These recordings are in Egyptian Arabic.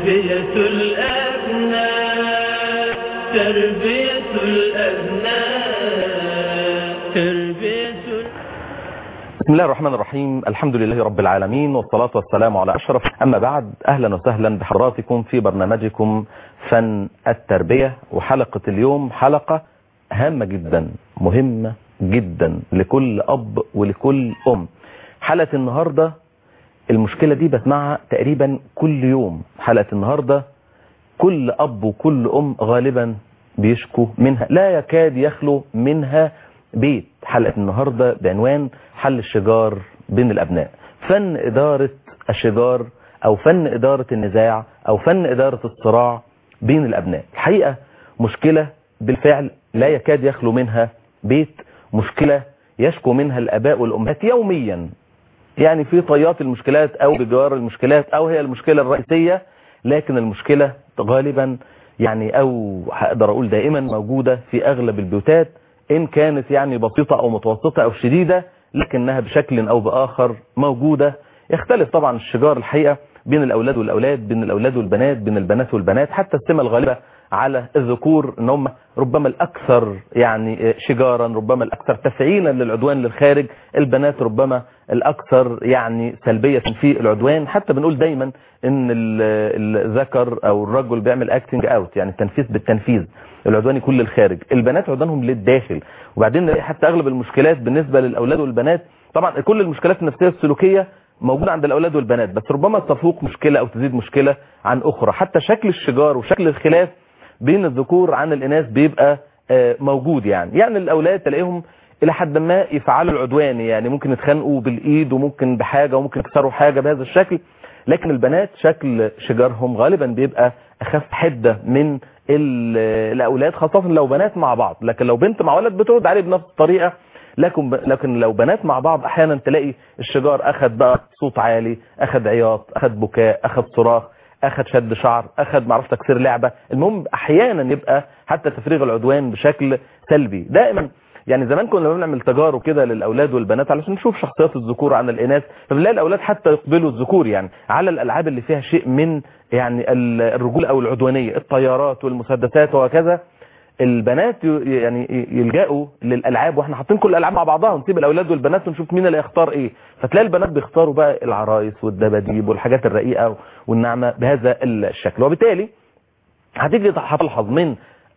تربية الأبناء تربية الأبناء تربية بسم الله الرحمن الرحيم الحمد لله رب العالمين والصلاة والسلام على أشرف أما بعد أهلا وسهلا بحضراتكم في برنامجكم فن التربية وحلقة اليوم حلقة هامة جدا مهمة جدا لكل أب ولكل أم حلقة النهاردة المشكلة دي بسمعها تقريبا كل يوم حلقة النهاردة كل أب وكل أم غالبا بيشكوا منها لا يكاد يخلو منها بيت حلقة النهاردة بعنوان حل الشجار بين الأبناء فن إدارة الشجار أو فن إدارة النزاع أو فن إدارة الصراع بين الأبناء الحقيقة مشكلة بالفعل لا يكاد يخلو منها بيت مشكلة يشكو منها الأباء والأمهات يوميا يعني في طيات المشكلات أو بجوار المشكلات أو هي المشكلة الرئيسية لكن المشكلة غالبا يعني أو هقدر أقول دائما موجودة في أغلب البيوتات إن كانت يعني بسيطة أو متوسطة أو شديدة لكنها بشكل أو بآخر موجودة يختلف طبعا الشجار الحقيقة بين الأولاد والأولاد بين الأولاد والبنات بين البنات والبنات حتى السمة الغالبة على الذكور ان هم ربما الأكثر يعني شجارا ربما الأكثر تفعيلا للعدوان للخارج البنات ربما الأكثر يعني سلبية في العدوان حتى بنقول دايما ان الذكر أو الرجل بيعمل اكتنج اوت يعني التنفيذ بالتنفيذ العدوان يكون للخارج البنات عدوانهم للداخل وبعدين نلاقي حتى أغلب المشكلات بالنسبة للأولاد والبنات طبعا كل المشكلات النفسية السلوكية موجودة عند الأولاد والبنات بس ربما تفوق مشكلة أو تزيد مشكلة عن أخرى حتى شكل الشجار وشكل الخلاف بين الذكور عن الإناث بيبقى موجود يعني يعني الأولاد تلاقيهم إلى حد ما يفعلوا العدوان يعني ممكن يتخانقوا بالإيد وممكن بحاجة وممكن يكسروا حاجة بهذا الشكل لكن البنات شكل شجارهم غالبا بيبقى أخف حدة من الأولاد خاصة لو بنات مع بعض لكن لو بنت مع ولد بترد عليه بنفس الطريقة لكن لكن لو بنات مع بعض احيانا تلاقي الشجار اخذ بقى صوت عالي اخذ عياط اخذ بكاء اخذ صراخ اخذ شد شعر اخذ معرفش تكسير لعبة المهم احيانا يبقى حتى تفريغ العدوان بشكل سلبي دائما يعني زمان كنا بنعمل تجارب كده للاولاد والبنات علشان نشوف شخصيات الذكور عن الاناث فبنلاقي الاولاد حتى يقبلوا الذكور يعني على الالعاب اللي فيها شيء من يعني الرجوله او العدوانيه الطيارات والمسدسات وهكذا البنات يعني يلجأوا للألعاب واحنا حاطين كل الألعاب مع بعضها ونسيب الأولاد والبنات ونشوف مين اللي يختار ايه فتلاقي البنات بيختاروا بقى العرايس والدباديب والحاجات الرقيقة والناعمة بهذا الشكل وبالتالي هتيجي هتلحظ من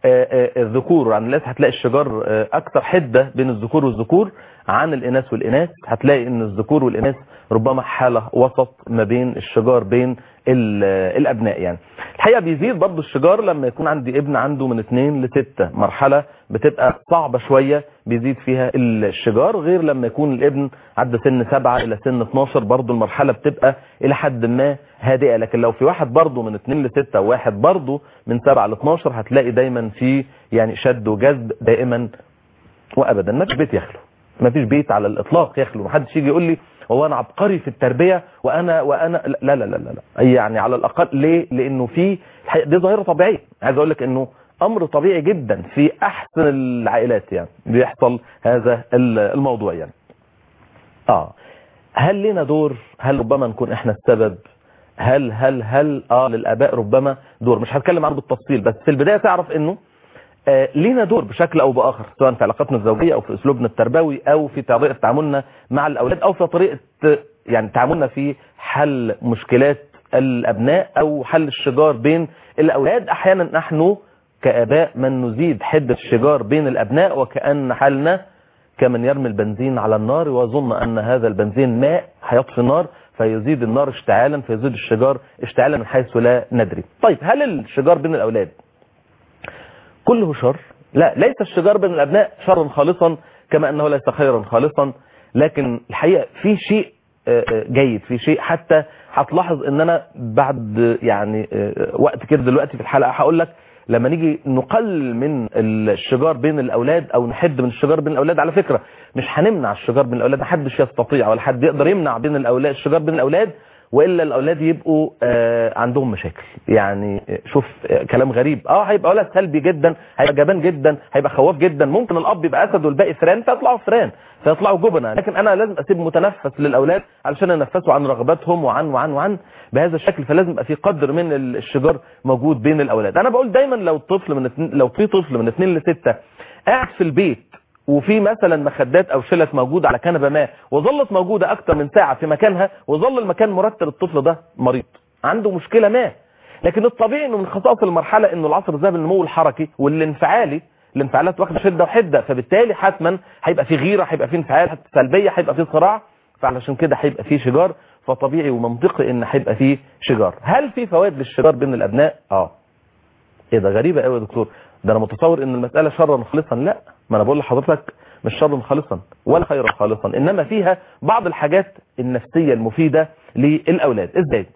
الذكور عن الناس هتلاقي الشجار أكثر حدة بين الذكور والذكور عن الإناث والإناث هتلاقي ان الذكور والإناث ربما حالة وسط ما بين الشجار بين الأبناء يعني الحقيقة بيزيد برضو الشجار لما يكون عندي ابن عنده من 2 ل 6 مرحلة بتبقى صعبة شوية بيزيد فيها الشجار غير لما يكون الابن عدى سن 7 إلى سن 12 برضو المرحلة بتبقى إلى حد ما هادئة لكن لو في واحد برضو من 2 ل 6 وواحد برضو من 7 ل 12 هتلاقي دايما في يعني شد وجذب دائما وأبدا ما فيش بيت يخلو ما فيش بيت على الإطلاق يخلو محدش يجي يقول لي هو انا عبقري في التربية وانا وانا لا لا لا لا, لا. يعني على الاقل ليه لانه في دي ظاهرة طبيعية عايز اقول لك انه امر طبيعي جدا في احسن العائلات يعني بيحصل هذا الموضوع يعني اه هل لنا دور هل ربما نكون احنا السبب هل هل هل اه للاباء ربما دور مش هتكلم عنه بالتفصيل بس في البداية تعرف انه آه لينا دور بشكل او باخر سواء في علاقاتنا الزوجيه او في اسلوبنا التربوي او في طريقه تعاملنا مع الاولاد او في طريقه يعني تعاملنا في حل مشكلات الابناء او حل الشجار بين الاولاد احيانا نحن كاباء من نزيد حده الشجار بين الابناء وكان حالنا كمن يرمي البنزين على النار ويظن ان هذا البنزين ماء هيطفي النار فيزيد النار اشتعالا فيزيد الشجار اشتعالا من حيث لا ندري طيب هل الشجار بين الاولاد كله شر لا ليس الشجار بين الأبناء شرا خالصا كما أنه ليس خيرا خالصا لكن الحقيقة في شيء جيد في شيء حتى هتلاحظ ان انا بعد يعني وقت كده دلوقتي في الحلقة هقول لك لما نيجي نقلل من الشجار بين الاولاد او نحد من الشجار بين الاولاد على فكرة مش هنمنع الشجار بين الاولاد محدش يستطيع ولا حد يقدر يمنع بين الاولاد الشجار بين الاولاد والا الاولاد يبقوا آه عندهم مشاكل يعني شوف آه كلام غريب اه هيبقى ولد سلبي جدا هيبقى جبان جدا هيبقى خواف جدا ممكن الاب يبقى اسد والباقي فران فيطلعوا فران فيطلعوا جبنه لكن انا لازم اسيب متنفس للاولاد علشان ينفسوا عن رغباتهم وعن وعن وعن بهذا الشكل فلازم يبقى في قدر من الشجار موجود بين الاولاد انا بقول دايما لو الطفل من اتنين لو في طفل من 2 ل 6 قاعد في البيت وفي مثلا مخدات او شلت موجودة على كنبة ما وظلت موجودة اكتر من ساعة في مكانها وظل المكان مرتب الطفل ده مريض عنده مشكلة ما لكن الطبيعي انه من خصائص المرحلة انه العصر الذهبي النمو الحركي والانفعالي الانفعالات واخده شده وحده فبالتالي حتما هيبقى في غيره هيبقى في انفعال سلبيه هيبقى في صراع فعلشان كده هيبقى في شجار فطبيعي ومنطقي ان هيبقى في شجار هل في فوائد للشجار بين الابناء اه ايه ده غريبه قوي يا دكتور ده انا متصور ان المساله شرا خالصا لا ما انا بقول لحضرتك مش شرا خالصا ولا خيرا خالصا انما فيها بعض الحاجات النفسيه المفيده للاولاد ازاي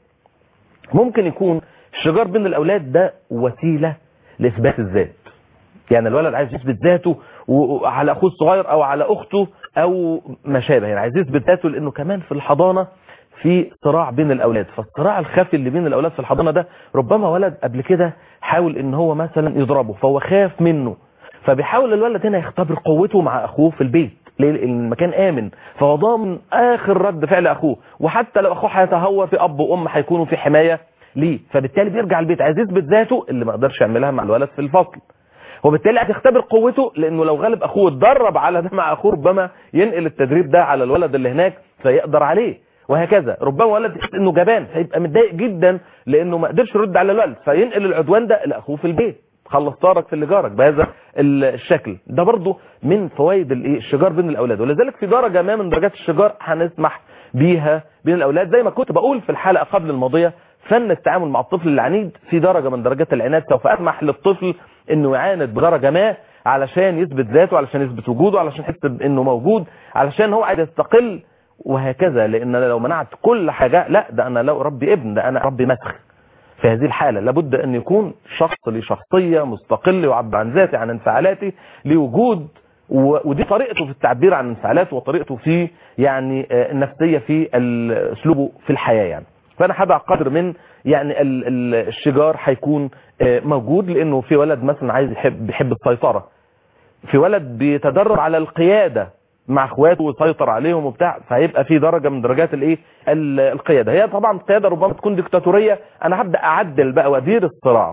ممكن يكون الشجار بين الاولاد ده وسيله لاثبات الذات يعني الولد عايز يثبت ذاته وعلى اخوه الصغير او على اخته او ما شابه يعني عايز يثبت ذاته لانه كمان في الحضانه في صراع بين الاولاد فالصراع الخفي اللي بين الاولاد في الحضانه ده ربما ولد قبل كده حاول ان هو مثلا يضربه فهو خاف منه فبيحاول الولد هنا يختبر قوته مع اخوه في البيت ليه لان المكان امن فهو ضامن اخر رد فعل اخوه وحتى لو اخوه هيتهور في اب وام هيكونوا في حمايه ليه فبالتالي بيرجع البيت عايز يثبت ذاته اللي ما قدرش يعملها مع الولد في الفصل وبالتالي هتختبر قوته لانه لو غلب اخوه اتدرب على ده مع اخوه ربما ينقل التدريب ده على الولد اللي هناك فيقدر عليه وهكذا ربما ولد يحس انه جبان فيبقى متضايق جدا لانه ما قدرش يرد على الولد فينقل العدوان ده لاخوه في البيت خلص طارك في اللي جارك بهذا الشكل ده برضو من فوائد الايه الشجار بين الاولاد ولذلك في درجه ما من درجات الشجار هنسمح بيها بين الاولاد زي ما كنت بقول في الحلقه قبل الماضيه فن التعامل مع الطفل العنيد في درجه من درجات العناد سوف اسمح للطفل انه يعاند بدرجه ما علشان يثبت ذاته علشان يثبت وجوده علشان يحس بانه موجود علشان هو عايز يستقل وهكذا لان انا لو منعت كل حاجه لا ده انا لو ربي ابن ده انا ربي مسخ في هذه الحالة لابد أن يكون شخص لشخصية مستقل يعبر عن ذاته عن انفعالاته لوجود ودي طريقته في التعبير عن انفعالاته وطريقته في يعني النفسية في اسلوبه في الحياة يعني فأنا هضع قدر من يعني الشجار هيكون موجود لأنه في ولد مثلا عايز يحب بيحب السيطرة في ولد بيتدرب على القيادة مع اخواته ويسيطر عليهم وبتاع فهيبقى في درجة من درجات الايه القيادة هي طبعا القيادة ربما تكون ديكتاتورية انا هبدأ اعدل بقى وادير الصراع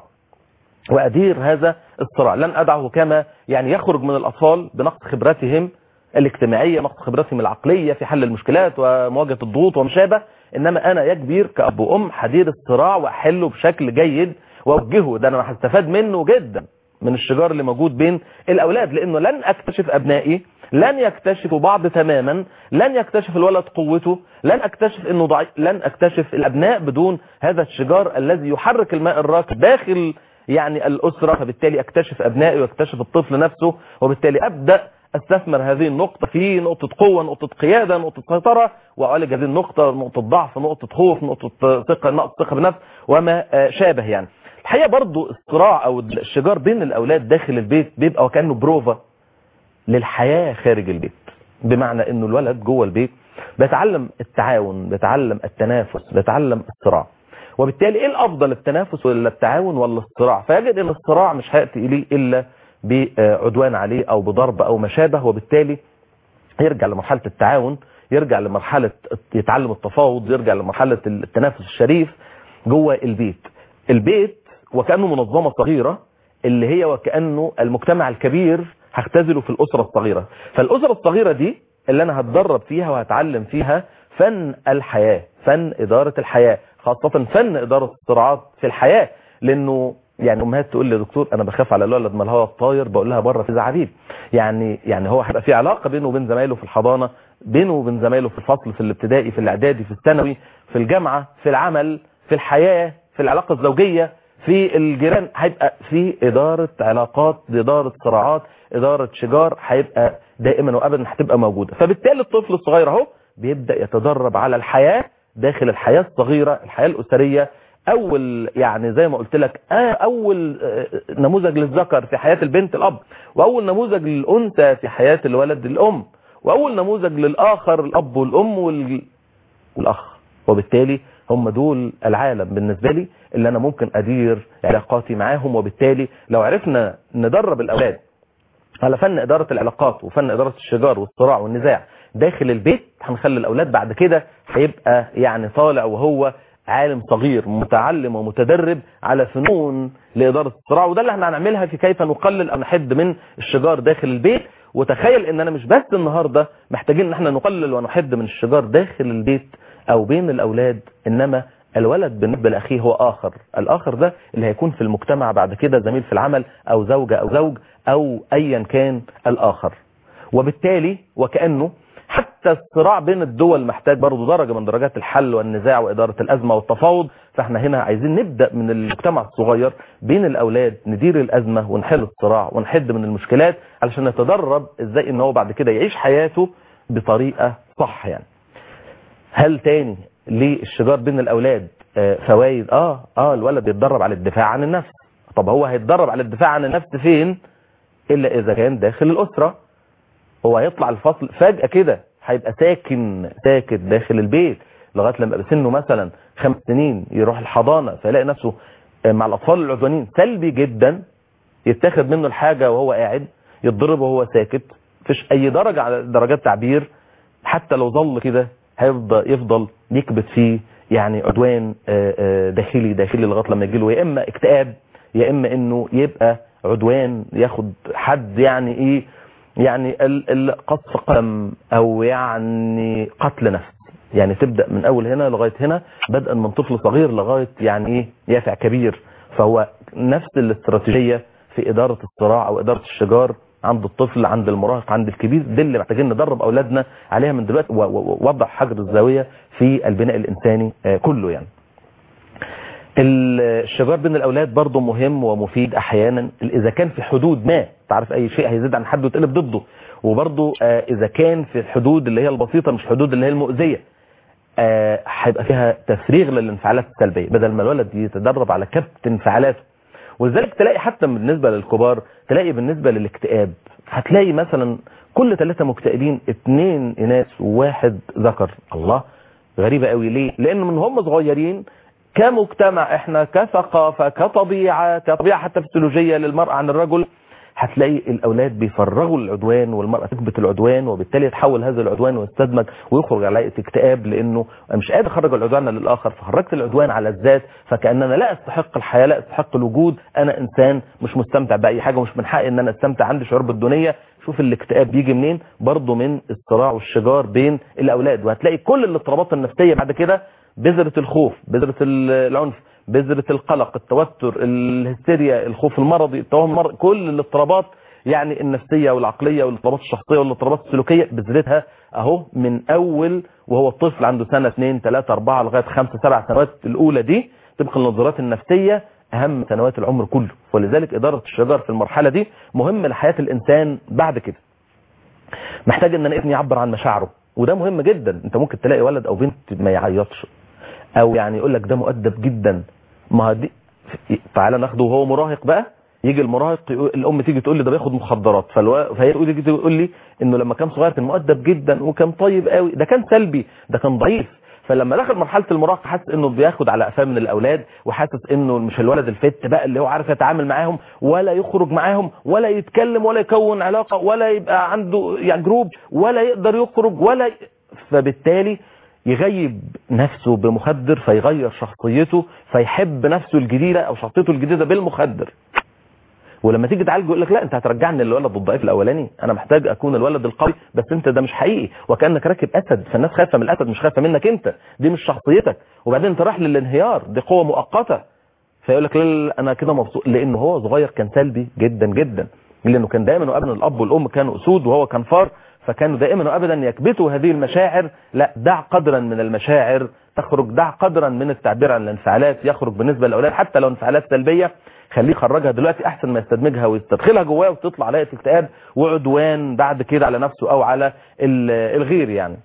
وادير هذا الصراع لن ادعه كما يعني يخرج من الاطفال بنقص خبراتهم الاجتماعية نقص خبراتهم العقلية في حل المشكلات ومواجهة الضغوط وما شابه انما انا يا كبير كأب وام هدير الصراع واحله بشكل جيد واوجهه ده انا هستفاد منه جدا من الشجار اللي موجود بين الاولاد لانه لن اكتشف ابنائي لن يكتشفوا بعض تماما لن يكتشف الولد قوته لن اكتشف انه ضعيف لن اكتشف الابناء بدون هذا الشجار الذي يحرك الماء الراكد داخل يعني الاسره فبالتالي اكتشف ابنائي واكتشف الطفل نفسه وبالتالي ابدا استثمر هذه النقطة في نقطة قوة نقطة قيادة نقطة سيطرة وأعالج هذه النقطة نقطة ضعف نقطة خوف نقطة ثقة نقطة ثقة بنفس وما شابه يعني الحقيقة برضو الصراع أو الشجار بين الأولاد داخل البيت بيبقى وكأنه بروفا للحياة خارج البيت بمعنى انه الولد جوه البيت بيتعلم التعاون بيتعلم التنافس بيتعلم الصراع وبالتالي ايه الافضل التنافس ولا التعاون ولا الصراع فيجد ان الصراع مش هياتي اليه الا بعدوان عليه او بضرب او ما شابه وبالتالي يرجع لمرحله التعاون يرجع لمرحله يتعلم التفاوض يرجع لمرحله التنافس الشريف جوه البيت البيت وكانه منظمه صغيره اللي هي وكانه المجتمع الكبير هختزله في الأسرة الصغيرة فالأسرة الصغيرة دي اللي أنا هتدرب فيها وهتعلم فيها فن الحياة فن إدارة الحياة خاصة فن إدارة الصراعات في الحياة لأنه يعني أمهات تقول لي يا دكتور أنا بخاف على الولد ما الهواء الطاير بقول لها بره في زعابيب يعني يعني هو هيبقى في علاقة بينه وبين زمايله في الحضانة بينه وبين زمايله في الفصل في الابتدائي في الإعدادي في الثانوي في الجامعة في العمل في الحياة في العلاقة الزوجية في الجيران هيبقى في إدارة علاقات إدارة صراعات إدارة شجار هيبقى دائما وأبدا هتبقى موجودة فبالتالي الطفل الصغير اهو بيبدأ يتدرب على الحياة داخل الحياة الصغيرة الحياة الأسرية أول يعني زي ما قلت لك أول نموذج للذكر في حياة البنت الأب وأول نموذج للأنثى في حياة الولد الأم وأول نموذج للآخر الأب والأم وال... والأخ وبالتالي هم دول العالم بالنسبة لي اللي انا ممكن ادير علاقاتي معاهم وبالتالي لو عرفنا ندرب الاولاد على فن ادارة العلاقات وفن ادارة الشجار والصراع والنزاع داخل البيت هنخلي الاولاد بعد كده هيبقى يعني طالع وهو عالم صغير متعلم ومتدرب على فنون لإدارة الصراع وده اللي احنا هنعملها في كيف نقلل أو نحد من الشجار داخل البيت وتخيل ان انا مش بس النهاردة محتاجين ان احنا نقلل ونحد من الشجار داخل البيت او بين الاولاد انما الولد بالنسبة لاخيه هو اخر الاخر ده اللي هيكون في المجتمع بعد كده زميل في العمل او زوجة او زوج او ايا كان الاخر وبالتالي وكأنه حتى الصراع بين الدول محتاج برضه درجة من درجات الحل والنزاع وإدارة الأزمة والتفاوض فاحنا هنا عايزين نبدأ من المجتمع الصغير بين الأولاد ندير الأزمة ونحل الصراع ونحد من المشكلات علشان نتدرب ازاي ان هو بعد كده يعيش حياته بطريقة صح يعني هل تاني للشجار بين الأولاد آه، فوائد اه اه الولد بيتدرب على الدفاع عن النفس طب هو هيتدرب على الدفاع عن النفس فين إلا إذا كان داخل الأسرة هو هيطلع الفصل فجأة كده هيبقى ساكن ساكت داخل البيت لغاية لما يبقى سنه مثلا خمس سنين يروح الحضانة فيلاقي نفسه مع الأطفال العدوانيين سلبي جدا يتاخد منه الحاجة وهو قاعد يتضرب وهو ساكت مفيش أي درجة على درجات تعبير حتى لو ظل كده هيفضل يفضل يكبت فيه يعني عدوان آه، آه، داخلي داخلي لغايه لما يجيله يا اما اكتئاب يا اما انه يبقى عدوان ياخد حد يعني ايه يعني ال- ال- قصف قلم او يعني قتل نفس يعني تبدأ من اول هنا لغاية هنا بدءا من طفل صغير لغاية يعني ايه يافع كبير فهو نفس الاستراتيجية في ادارة الصراع او ادارة الشجار عند الطفل عند المراهق عند الكبير دي اللي محتاجين ندرب اولادنا عليها من دلوقتي و- و- ووضع حجر الزاوية في البناء الانساني آه، كله يعني الشجار بين الاولاد برضه مهم ومفيد احيانا اذا كان في حدود ما تعرف اي شيء هيزيد عن حد وتقلب ضده وبرضه آه، اذا كان في الحدود اللي هي البسيطه مش حدود اللي هي المؤذيه آه، هيبقى فيها تفريغ للانفعالات السلبيه بدل ما الولد يتدرب على كبت انفعالاته ولذلك تلاقي حتى بالنسبه للكبار تلاقي بالنسبه للاكتئاب هتلاقي مثلا كل ثلاثه مكتئبين اثنين اناث وواحد ذكر الله غريبه قوي ليه لان من هم صغيرين كمجتمع احنا كثقافه كطبيعه كطبيعه حتى فسيولوجيه للمراه عن الرجل هتلاقي الاولاد بيفرغوا العدوان والمراه تكبت العدوان وبالتالي يتحول هذا العدوان ويستدمج ويخرج على اكتئاب لانه مش قادر اخرج العدوان للاخر فخرجت العدوان على الذات فكاننا لا استحق الحياه لا استحق الوجود انا انسان مش مستمتع باي حاجه ومش من حقي ان انا استمتع عندي شعور بالدونيه شوف الاكتئاب بيجي منين برضه من الصراع والشجار بين الاولاد وهتلاقي كل الاضطرابات النفسيه بعد كده بذره الخوف بذره العنف بذرة القلق التوتر الهستيريا الخوف المرضي التوهم المرضي كل الاضطرابات يعني النفسية والعقلية والاضطرابات الشخصية والاضطرابات السلوكية بذرتها اهو من اول وهو الطفل عنده سنة 2 3 4 لغاية 5 7 سنوات الاولى دي طبق النظرات النفسية اهم سنوات العمر كله ولذلك ادارة الشجار في المرحلة دي مهم لحياة الانسان بعد كده محتاج ان ابني يعبر عن مشاعره وده مهم جدا انت ممكن تلاقي ولد او بنت ما يعيطش او يعني يقول لك ده مؤدب جدا ما دي تعالى ناخده وهو مراهق بقى يجي المراهق يقول الام تيجي تقول لي ده بياخد مخدرات فالو... فهي تقول تيجي تقول لي انه لما كان صغير كان مؤدب جدا وكان طيب قوي ده كان سلبي ده كان ضعيف فلما دخل مرحله المراهقه حاسس انه بياخد على قفاه من الاولاد وحاسس انه مش الولد الفت بقى اللي هو عارف يتعامل معاهم ولا يخرج معاهم ولا يتكلم ولا يكون علاقه ولا يبقى عنده يعني جروب ولا يقدر يخرج ولا ي... فبالتالي يغيب نفسه بمخدر فيغير شخصيته فيحب نفسه الجديدة او شخصيته الجديدة بالمخدر ولما تيجي تعالجه يقول لك لا انت هترجعني للولد الضعيف الاولاني انا محتاج اكون الولد القوي بس انت ده مش حقيقي وكانك راكب اسد فالناس خايفه من الاسد مش خايفه منك انت دي مش شخصيتك وبعدين انت رايح للانهيار دي قوه مؤقته فيقول لك لا, لا انا كده مبسوط لانه هو صغير كان سلبي جدا جدا لانه كان دايما وابدا الاب والام كانوا اسود وهو كان فار فكانوا دائما وابدا يكبتوا هذه المشاعر لا دع قدرا من المشاعر تخرج دع قدرا من التعبير عن الانفعالات يخرج بالنسبه للاولاد حتى لو انفعالات سلبيه خليه يخرجها دلوقتي احسن ما يستدمجها ويستدخلها جواه وتطلع عليها اكتئاب وعدوان بعد كده على نفسه او على الغير يعني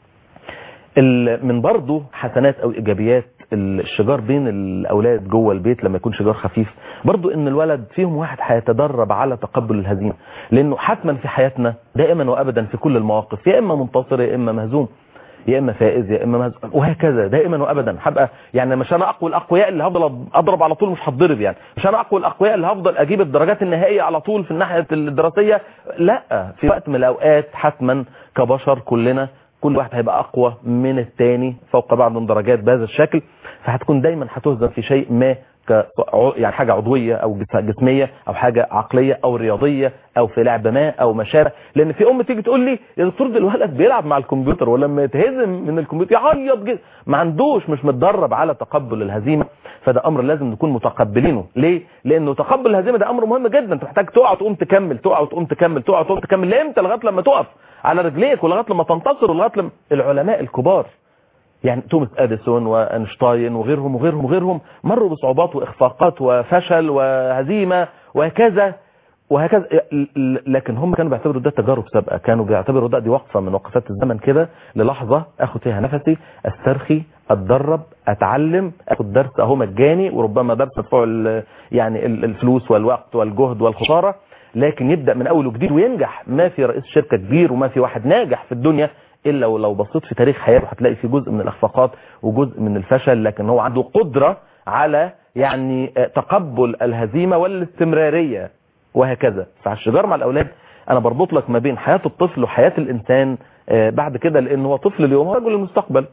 من برضه حسنات او ايجابيات الشجار بين الاولاد جوه البيت لما يكون شجار خفيف برضه ان الولد فيهم واحد هيتدرب على تقبل الهزيمه لانه حتما في حياتنا دائما وابدا في كل المواقف يا اما منتصر يا اما مهزوم يا اما فائز يا اما مهزوم وهكذا دائما وابدا هبقى يعني مش انا اقوى الاقوياء اللي هفضل اضرب على طول مش هتضرب يعني مش انا اقوى الاقوياء اللي هفضل اجيب الدرجات النهائيه على طول في الناحيه الدراسيه لا في وقت من الاوقات حتما كبشر كلنا كل واحد هيبقى اقوى من الثاني فوق بعض من درجات بهذا الشكل فهتكون دايما هتهزم في شيء ما ك يعني حاجة عضوية او جسمية او حاجة عقلية او رياضية او في لعبة ما او ما شابه لان في ام تيجي تقول لي يا دكتور ده الولد بيلعب مع الكمبيوتر ولما يتهزم من الكمبيوتر يعيط جدا ما عندوش مش متدرب على تقبل الهزيمة فده امر لازم نكون متقبلينه ليه لانه تقبل الهزيمة ده امر مهم جدا انت محتاج تقع تقوم تكمل تقع تقوم تكمل تقع تقوم تكمل لامتى لغايه لما تقف على رجليك ولغايه لما تنتصر ولغايه لما العلماء الكبار يعني توماس اديسون واينشتاين وغيرهم وغيرهم وغيرهم مروا بصعوبات واخفاقات وفشل وهزيمه وهكذا وهكذا لكن هم كانوا بيعتبروا ده تجارب سابقه كانوا بيعتبروا ده دي وقفه من وقفات الزمن كده للحظه اخد فيها نفسي استرخي اتدرب اتعلم اخد درس اهو مجاني وربما درس مدفوع يعني الفلوس والوقت والجهد والخساره لكن يبدا من اول وجديد وينجح ما في رئيس شركه كبير وما في واحد ناجح في الدنيا الا ولو بصيت في تاريخ حياته هتلاقي في جزء من الاخفاقات وجزء من الفشل لكن هو عنده قدرة على يعني تقبل الهزيمة والاستمرارية وهكذا فعلى الشجار مع الاولاد انا بربط لك ما بين حياة الطفل وحياة الانسان بعد كده لان هو طفل اليوم هو رجل المستقبل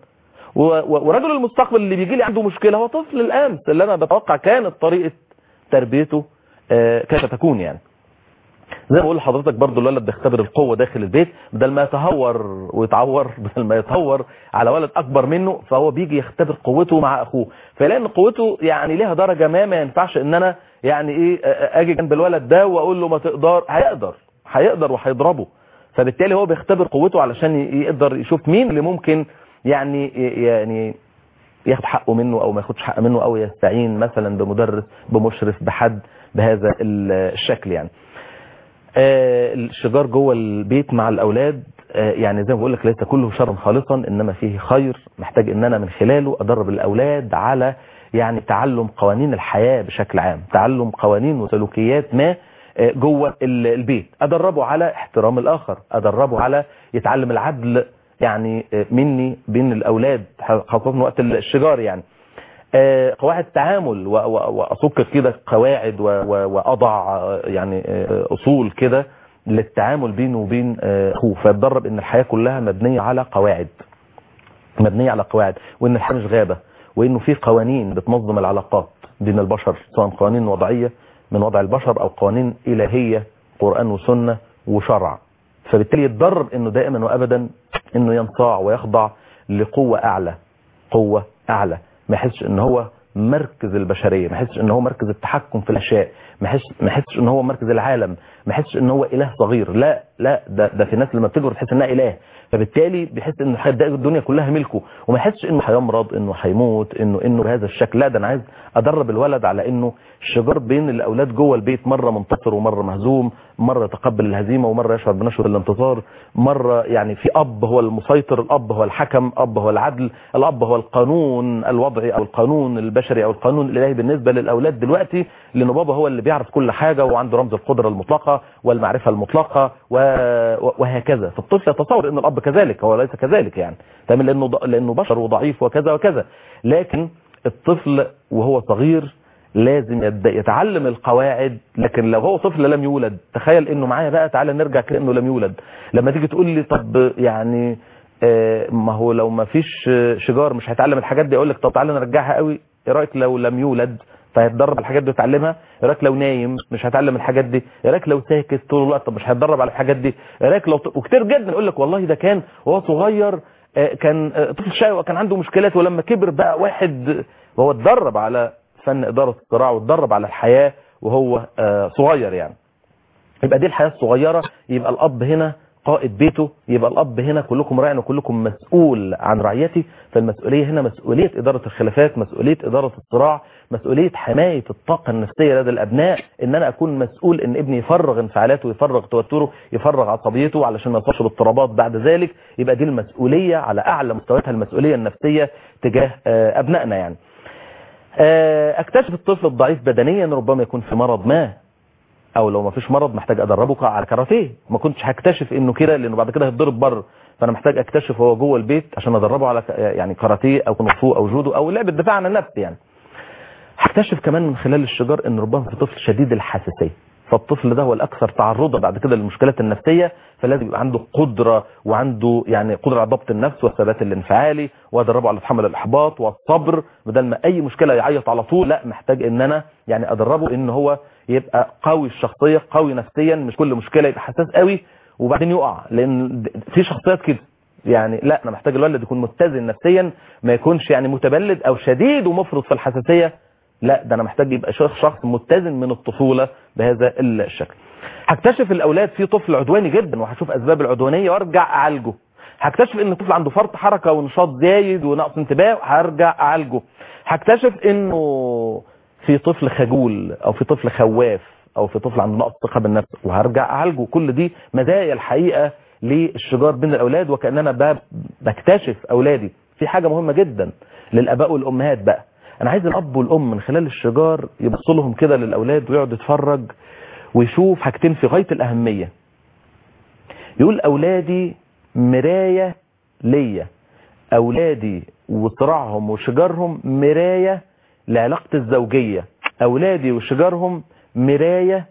ورجل المستقبل اللي بيجي لي عنده مشكلة هو طفل الامس اللي انا بتوقع كانت طريقة تربيته كيف تكون يعني زي ما بقول لحضرتك برضو الولد بيختبر القوة داخل البيت بدل ما يتهور ويتعور بدل ما يتهور على ولد اكبر منه فهو بيجي يختبر قوته مع اخوه فلان قوته يعني ليها درجة ما ما ينفعش ان انا يعني ايه اجي جنب الولد ده واقول له ما تقدر هيقدر هيقدر وهيضربه فبالتالي هو بيختبر قوته علشان يقدر يشوف مين اللي ممكن يعني يعني ياخد حقه منه او ما ياخدش حق منه او يستعين مثلا بمدرس بمشرف بحد بهذا الشكل يعني الشجار جوه البيت مع الاولاد يعني زي ما بقول لك ليس كله شرا خالصا انما فيه خير محتاج ان انا من خلاله ادرب الاولاد على يعني تعلم قوانين الحياة بشكل عام تعلم قوانين وسلوكيات ما جوه البيت ادربه على احترام الاخر ادربه على يتعلم العدل يعني مني بين الاولاد خاصة وقت الشجار يعني قواعد تعامل واصك كده قواعد واضع يعني اصول كده للتعامل بينه وبين اخوه فيتدرب ان الحياة كلها مبنية على قواعد مبنية على قواعد وان الحياة مش غابة وانه في قوانين بتنظم العلاقات بين البشر سواء قوانين وضعية من وضع البشر او قوانين الهية قرآن وسنة وشرع فبالتالي يتدرب انه دائما وابدا انه ينصاع ويخضع لقوة اعلى قوة اعلى ما يحسش ان هو مركز البشرية ما يحسش ان هو مركز التحكم في الاشياء ما يحسش ان هو مركز العالم ما يحسش ان هو اله صغير لا لا ده, ده في الناس لما بتكبر تحس انها اله فبالتالي بيحس ان الدنيا كلها ملكه وما يحسش انه هيمرض انه هيموت انه انه بهذا الشكل لا ده انا عايز ادرب الولد على انه الشجار بين الاولاد جوه البيت مره منتصر ومره مهزوم مره يتقبل الهزيمه ومره يشعر بنشوه الانتصار مره يعني في اب هو المسيطر الاب هو الحكم اب هو العدل الاب هو القانون الوضعي او القانون البشري او القانون الالهي بالنسبه للاولاد دلوقتي لان بابا هو اللي بيعرف كل حاجه وعنده رمز القدره المطلقه والمعرفه المطلقه وهكذا فالطفل يتصور ان الاب كذلك هو ليس كذلك يعني تمام لانه لانه بشر وضعيف وكذا وكذا لكن الطفل وهو صغير لازم يبدا يتعلم القواعد لكن لو هو طفل لم يولد تخيل انه معايا بقى تعالى نرجع كده انه لم يولد لما تيجي تقول لي طب يعني ما هو لو ما فيش شجار مش هيتعلم الحاجات دي اقول لك طب تعالى نرجعها قوي ايه رايك لو لم يولد فهيتدرب على الحاجات دي ويتعلمها ايه رايك لو نايم مش هيتعلم الحاجات دي ايه رايك لو ساكت طول الوقت طب مش هيتدرب على الحاجات دي ايه رايك لو ط... وكتير جدا يقول لك والله ده كان وهو صغير كان طفل شقي وكان عنده مشكلات ولما كبر بقى واحد وهو اتدرب على فن اداره الصراع واتدرب على الحياه وهو صغير يعني يبقى دي الحياه الصغيره يبقى الاب هنا قائد بيته يبقى الاب هنا كلكم راع وكلكم مسؤول عن رعيتي فالمسؤوليه هنا مسؤوليه اداره الخلافات مسؤوليه اداره الصراع مسؤوليه حمايه الطاقه النفسيه لدى الابناء ان انا اكون مسؤول ان ابني يفرغ انفعالاته يفرغ توتره يفرغ عصبيته علشان ما يصابش باضطرابات بعد ذلك يبقى دي المسؤوليه على اعلى مستوياتها المسؤوليه النفسيه تجاه ابنائنا يعني اكتشف الطفل الضعيف بدنيا ربما يكون في مرض ما او لو ما فيش مرض محتاج ادربه على كاراتيه ما كنتش هكتشف انه كده لانه بعد كده هيتضرب بره فانا محتاج اكتشف هو جوه البيت عشان ادربه على ك- يعني كاراتيه او كونغ فو او جودو او لعبه دفاع عن النفس يعني هكتشف كمان من خلال الشجار ان ربما في طفل شديد الحساسيه فالطفل ده هو الاكثر تعرضا بعد كده للمشكلات النفسيه فلازم يبقى عنده قدره وعنده يعني قدره على ضبط النفس والثبات الانفعالي وادربه على تحمل الاحباط والصبر بدل ما اي مشكله يعيط على طول لا محتاج ان انا يعني ادربه ان هو يبقى قوي الشخصيه قوي نفسيا مش كل مشكله يبقى حساس قوي وبعدين يقع لان في شخصيات كده يعني لا انا محتاج الولد يكون متزن نفسيا ما يكونش يعني متبلد او شديد ومفرط في الحساسيه لا ده انا محتاج يبقى شخص شخص متزن من الطفوله بهذا الشكل هكتشف الاولاد في طفل عدواني جدا وهشوف اسباب العدوانيه وارجع اعالجه هكتشف ان الطفل عنده فرط حركه ونشاط زايد ونقص انتباه هرجع اعالجه هكتشف انه في طفل خجول او في طفل خواف او في طفل عنده نقص ثقه بالنفس وهرجع اعالجه كل دي مزايا الحقيقه للشجار بين الاولاد وكاننا ب- بكتشف اولادي في حاجه مهمه جدا للاباء والامهات بقى انا عايز الاب والام من خلال الشجار يبص لهم كده للاولاد ويقعد يتفرج ويشوف حاجتين في غايه الاهميه يقول اولادي مرايه ليا اولادي وصراعهم وشجارهم مرايه لعلاقه الزوجيه اولادي وشجارهم مرايه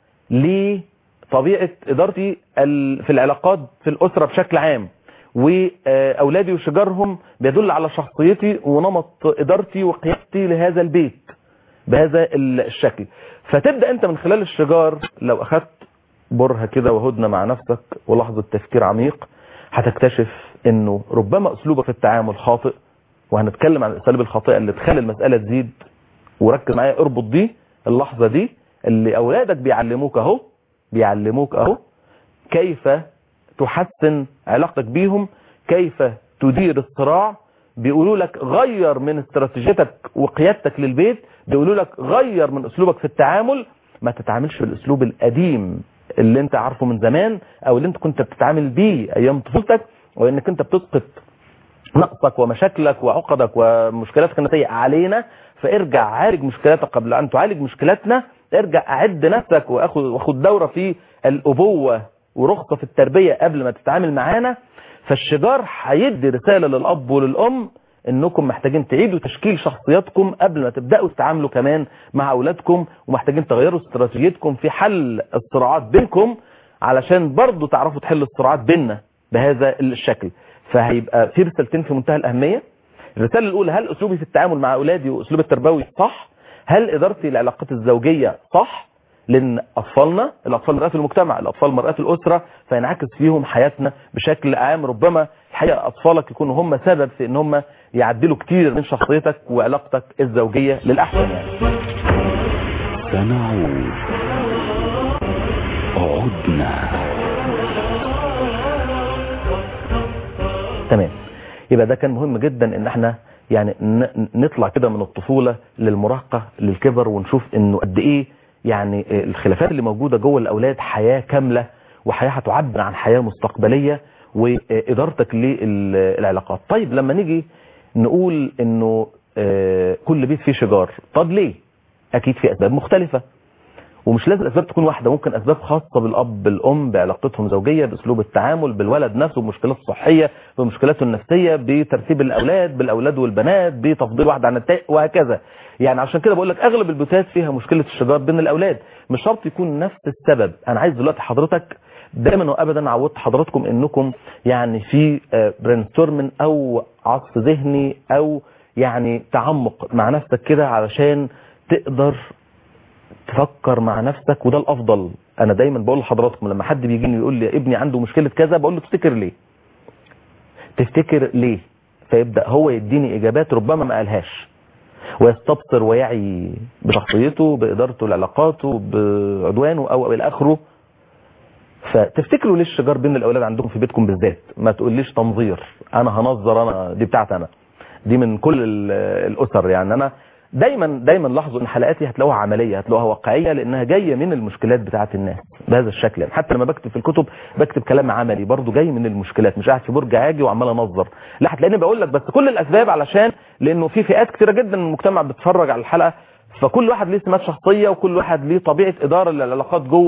لطبيعه ادارتي ال- في العلاقات في الاسره بشكل عام واولادي وشجارهم بيدل على شخصيتي ونمط ادارتي وقيادتي لهذا البيت بهذا الشكل فتبدا انت من خلال الشجار لو اخذت برهه كده وهدنه مع نفسك ولحظه تفكير عميق هتكتشف انه ربما اسلوبك في التعامل خاطئ وهنتكلم عن الاساليب الخاطئه اللي تخلي المساله تزيد وركز معايا اربط دي اللحظه دي اللي اولادك بيعلموك اهو بيعلموك اهو كيف تحسن علاقتك بيهم كيف تدير الصراع بيقولوا لك غير من استراتيجيتك وقيادتك للبيت بيقولوا لك غير من اسلوبك في التعامل ما تتعاملش بالاسلوب القديم اللي انت عارفه من زمان او اللي انت كنت بتتعامل بيه ايام طفولتك وانك انت بتسقط نقصك ومشاكلك وعقدك ومشكلاتك النفسيه علينا فارجع عالج مشكلاتك قبل ان تعالج مشكلاتنا ارجع اعد نفسك واخد واخد دوره في الابوه ورخصه في التربيه قبل ما تتعامل معانا فالشجار هيدي رساله للاب وللام انكم محتاجين تعيدوا تشكيل شخصياتكم قبل ما تبداوا تتعاملوا كمان مع اولادكم ومحتاجين تغيروا استراتيجيتكم في حل الصراعات بينكم علشان برضو تعرفوا تحلوا الصراعات بيننا بهذا الشكل فهيبقى في رسالتين في منتهى الاهميه الرساله الاولى هل اسلوبي في التعامل مع اولادي واسلوب التربوي صح هل ادارتي العلاقات الزوجيه صح لان اطفالنا الاطفال مرآة المجتمع الاطفال مرآة الاسره فينعكس فيهم حياتنا بشكل عام ربما الحقيقه اطفالك يكونوا هم سبب في ان هم يعدلوا كتير من شخصيتك وعلاقتك الزوجيه للاحسن يعني. سنعود عدنا تمام يبقى ده كان مهم جدا ان احنا يعني ن- نطلع كده من الطفوله للمراهقه للكبر ونشوف انه قد ايه يعني الخلافات اللي موجوده جوه الاولاد حياه كامله وحياه هتعبر عن حياه مستقبليه وادارتك للعلاقات طيب لما نيجي نقول انه آه، كل بيت فيه شجار طب ليه اكيد في اسباب مختلفه ومش لازم الاسباب تكون واحده ممكن اسباب خاصه بالاب بالام بعلاقتهم زوجيه باسلوب التعامل بالولد نفسه بمشكلات صحيه بمشكلاته النفسيه بترتيب الاولاد بالاولاد والبنات بتفضيل واحد عن التاني وهكذا يعني عشان كده بقول لك اغلب البيوتات فيها مشكله الشجار بين الاولاد مش شرط يكون نفس السبب انا عايز دلوقتي حضرتك دايما وابدا عودت حضراتكم انكم يعني في برينستورمن او عصف ذهني او يعني تعمق مع نفسك كده علشان تقدر تفكر مع نفسك وده الافضل انا دايما بقول لحضراتكم لما حد بيجيني يقول لي ابني عنده مشكله كذا بقول له تفتكر ليه تفتكر ليه فيبدا هو يديني اجابات ربما ما قالهاش ويستبصر ويعي بشخصيته بادارته لعلاقاته بعدوانه او الى اخره فتفتكروا ليه الشجار بين الاولاد عندكم في بيتكم بالذات ما تقوليش تنظير انا هنظر انا دي بتاعتي انا دي من كل ال- الاسر يعني انا دايما دايما لاحظوا ان حلقاتي هتلاقوها عمليه هتلاقوها واقعيه لانها جايه من المشكلات بتاعه الناس بهذا الشكل يعني حتى لما بكتب في الكتب بكتب كلام عملي برضو جاي من المشكلات مش قاعد في برج عاجي وعمال انظر لا هتلاقيني بقول لك بس كل الاسباب علشان لانه في فئات كتيره جدا من المجتمع بتتفرج على الحلقه فكل واحد ليه سمات شخصيه وكل واحد ليه طبيعه اداره للعلاقات جوه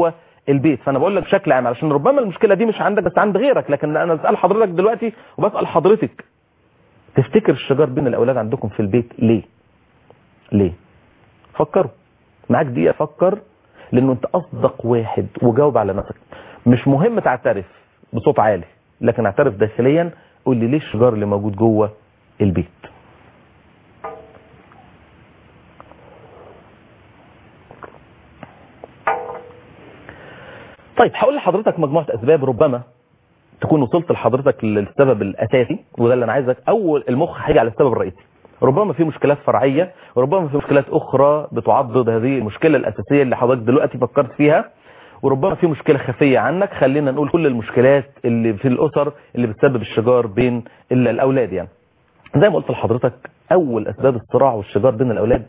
البيت فانا بقول لك بشكل عام علشان ربما المشكله دي مش عندك بس عند غيرك لكن انا بسال حضرتك دلوقتي وبسال حضرتك تفتكر الشجار بين الاولاد عندكم في البيت ليه ليه فكروا معاك دقيقه فكر لانه انت اصدق واحد وجاوب على نفسك مش مهم تعترف بصوت عالي لكن اعترف داخليا قول لي ليه الشجار اللي موجود جوه البيت طيب هقول لحضرتك مجموعه اسباب ربما تكون وصلت لحضرتك للسبب الاساسي وده اللي انا عايزك اول المخ هيجي على السبب الرئيسي ربما في مشكلات فرعيه وربما في مشكلات اخرى بتعضد هذه المشكله الاساسيه اللي حضرتك دلوقتي فكرت فيها وربما في مشكله خفيه عنك خلينا نقول كل المشكلات اللي في الاسر اللي بتسبب الشجار بين ال- الاولاد يعني زي ما قلت لحضرتك اول اسباب الصراع والشجار بين الاولاد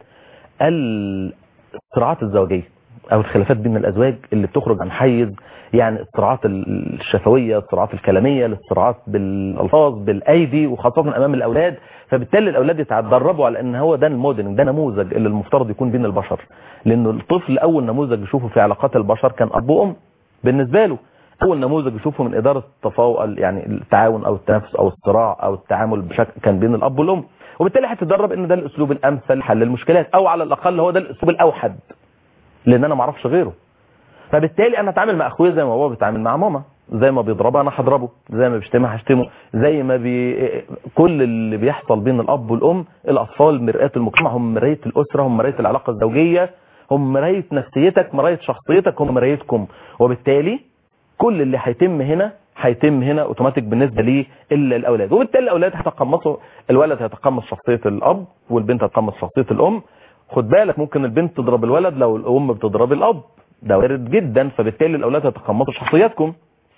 الصراعات الزوجيه او الخلافات بين الازواج اللي بتخرج عن حيز يعني الصراعات الشفويه الصراعات الكلاميه الصراعات بالالفاظ بالايدي وخاصه امام الاولاد فبالتالي الاولاد يتدربوا على ان هو ده الموديل ده نموذج اللي المفترض يكون بين البشر لانه الطفل اول نموذج يشوفه في علاقات البشر كان اب وام بالنسبه له اول نموذج يشوفه من اداره التفاوض يعني التعاون او التنافس او الصراع او التعامل بشكل كان بين الاب والام وبالتالي هتتدرب ان ده الاسلوب الامثل لحل المشكلات او على الاقل هو ده الاسلوب الاوحد لان انا ما اعرفش غيره فبالتالي انا اتعامل مع اخويا زي ما بابا بيتعامل مع ماما زي ما بيضربها انا هضربه زي ما بيشتمها هشتمه زي ما بي... كل اللي بيحصل بين الاب والام الاطفال مرآة المجتمع هم مرايه الاسره هم مرايه العلاقه الزوجيه هم مرايه نفسيتك مرايه شخصيتك هم مرايتكم وبالتالي كل اللي هيتم هنا هيتم هنا اوتوماتيك بالنسبه ليه الا الاولاد وبالتالي الاولاد هيتقمصوا الولد هيتقمص شخصيه الاب والبنت هتقمص شخصيه الام خد بالك ممكن البنت تضرب الولد لو الام بتضرب الاب ده وارد جدا فبالتالي الاولاد هيتقمصوا شخصياتكم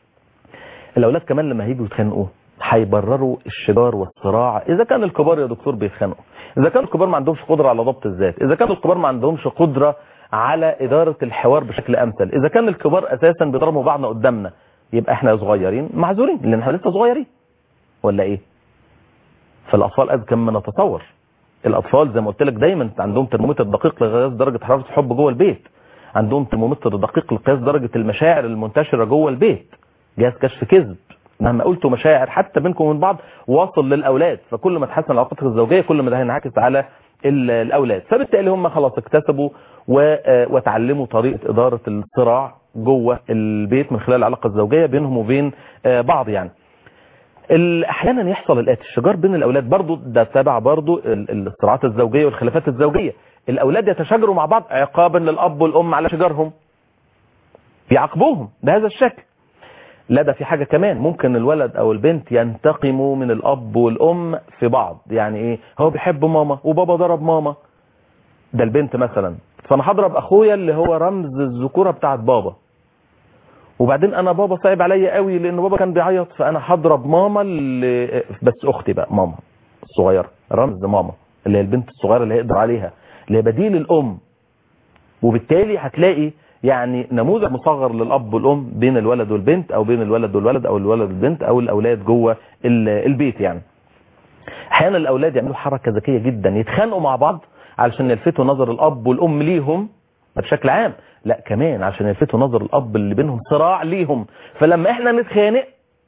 الاولاد كمان لما هيجوا يتخانقوا هيبرروا الشجار والصراع اذا كان الكبار يا دكتور بيتخانقوا اذا كان الكبار ما عندهمش قدره على ضبط الذات اذا كان الكبار ما عندهمش قدره على اداره الحوار بشكل امثل اذا كان الكبار اساسا بيضربوا بعضنا قدامنا يبقى احنا صغيرين معذورين لان احنا لسه صغيرين ولا ايه فالاطفال اذكى مما نتصور الاطفال زي ما قلت لك دايما عندهم ترمومتر دقيق لقياس درجه حراره الحب جوه البيت عندهم ترمومتر دقيق لقياس درجه المشاعر المنتشره جوه البيت جهاز كشف كذب مهما قلتوا مشاعر حتى بينكم وبين بعض واصل للاولاد فكل ما تحسن علاقتك الزوجيه كل ما ده هينعكس على ال- الاولاد فبالتالي هم خلاص اكتسبوا و- آه وتعلموا طريقه اداره الصراع جوه البيت من خلال العلاقه الزوجيه بينهم وبين آه بعض يعني ال- احيانا يحصل الاتي الشجار بين الاولاد برضو ده تبع برضو ال- الصراعات الزوجيه والخلافات الزوجيه الاولاد يتشاجروا مع بعض عقابا للاب والام على شجارهم يعاقبوهم بهذا الشكل لا ده في حاجة كمان ممكن الولد او البنت ينتقموا من الاب والام في بعض يعني ايه هو بيحب ماما وبابا ضرب ماما ده البنت مثلا فانا هضرب اخويا اللي هو رمز الذكورة بتاعت بابا وبعدين انا بابا صعب عليا قوي لان بابا كان بيعيط فانا هضرب ماما اللي بس اختي بقى ماما الصغيرة رمز ماما اللي هي البنت الصغيرة اللي هيقدر عليها اللي هي بديل الام وبالتالي هتلاقي يعني نموذج مصغر للاب والام بين الولد والبنت او بين الولد والولد او الولد والبنت او الاولاد جوه ال- البيت يعني احيانا الاولاد يعملوا حركه ذكيه جدا يتخانقوا مع بعض علشان يلفتوا نظر الاب والام ليهم ده بشكل عام لا كمان عشان يلفتوا نظر الاب اللي بينهم صراع ليهم فلما احنا نتخانق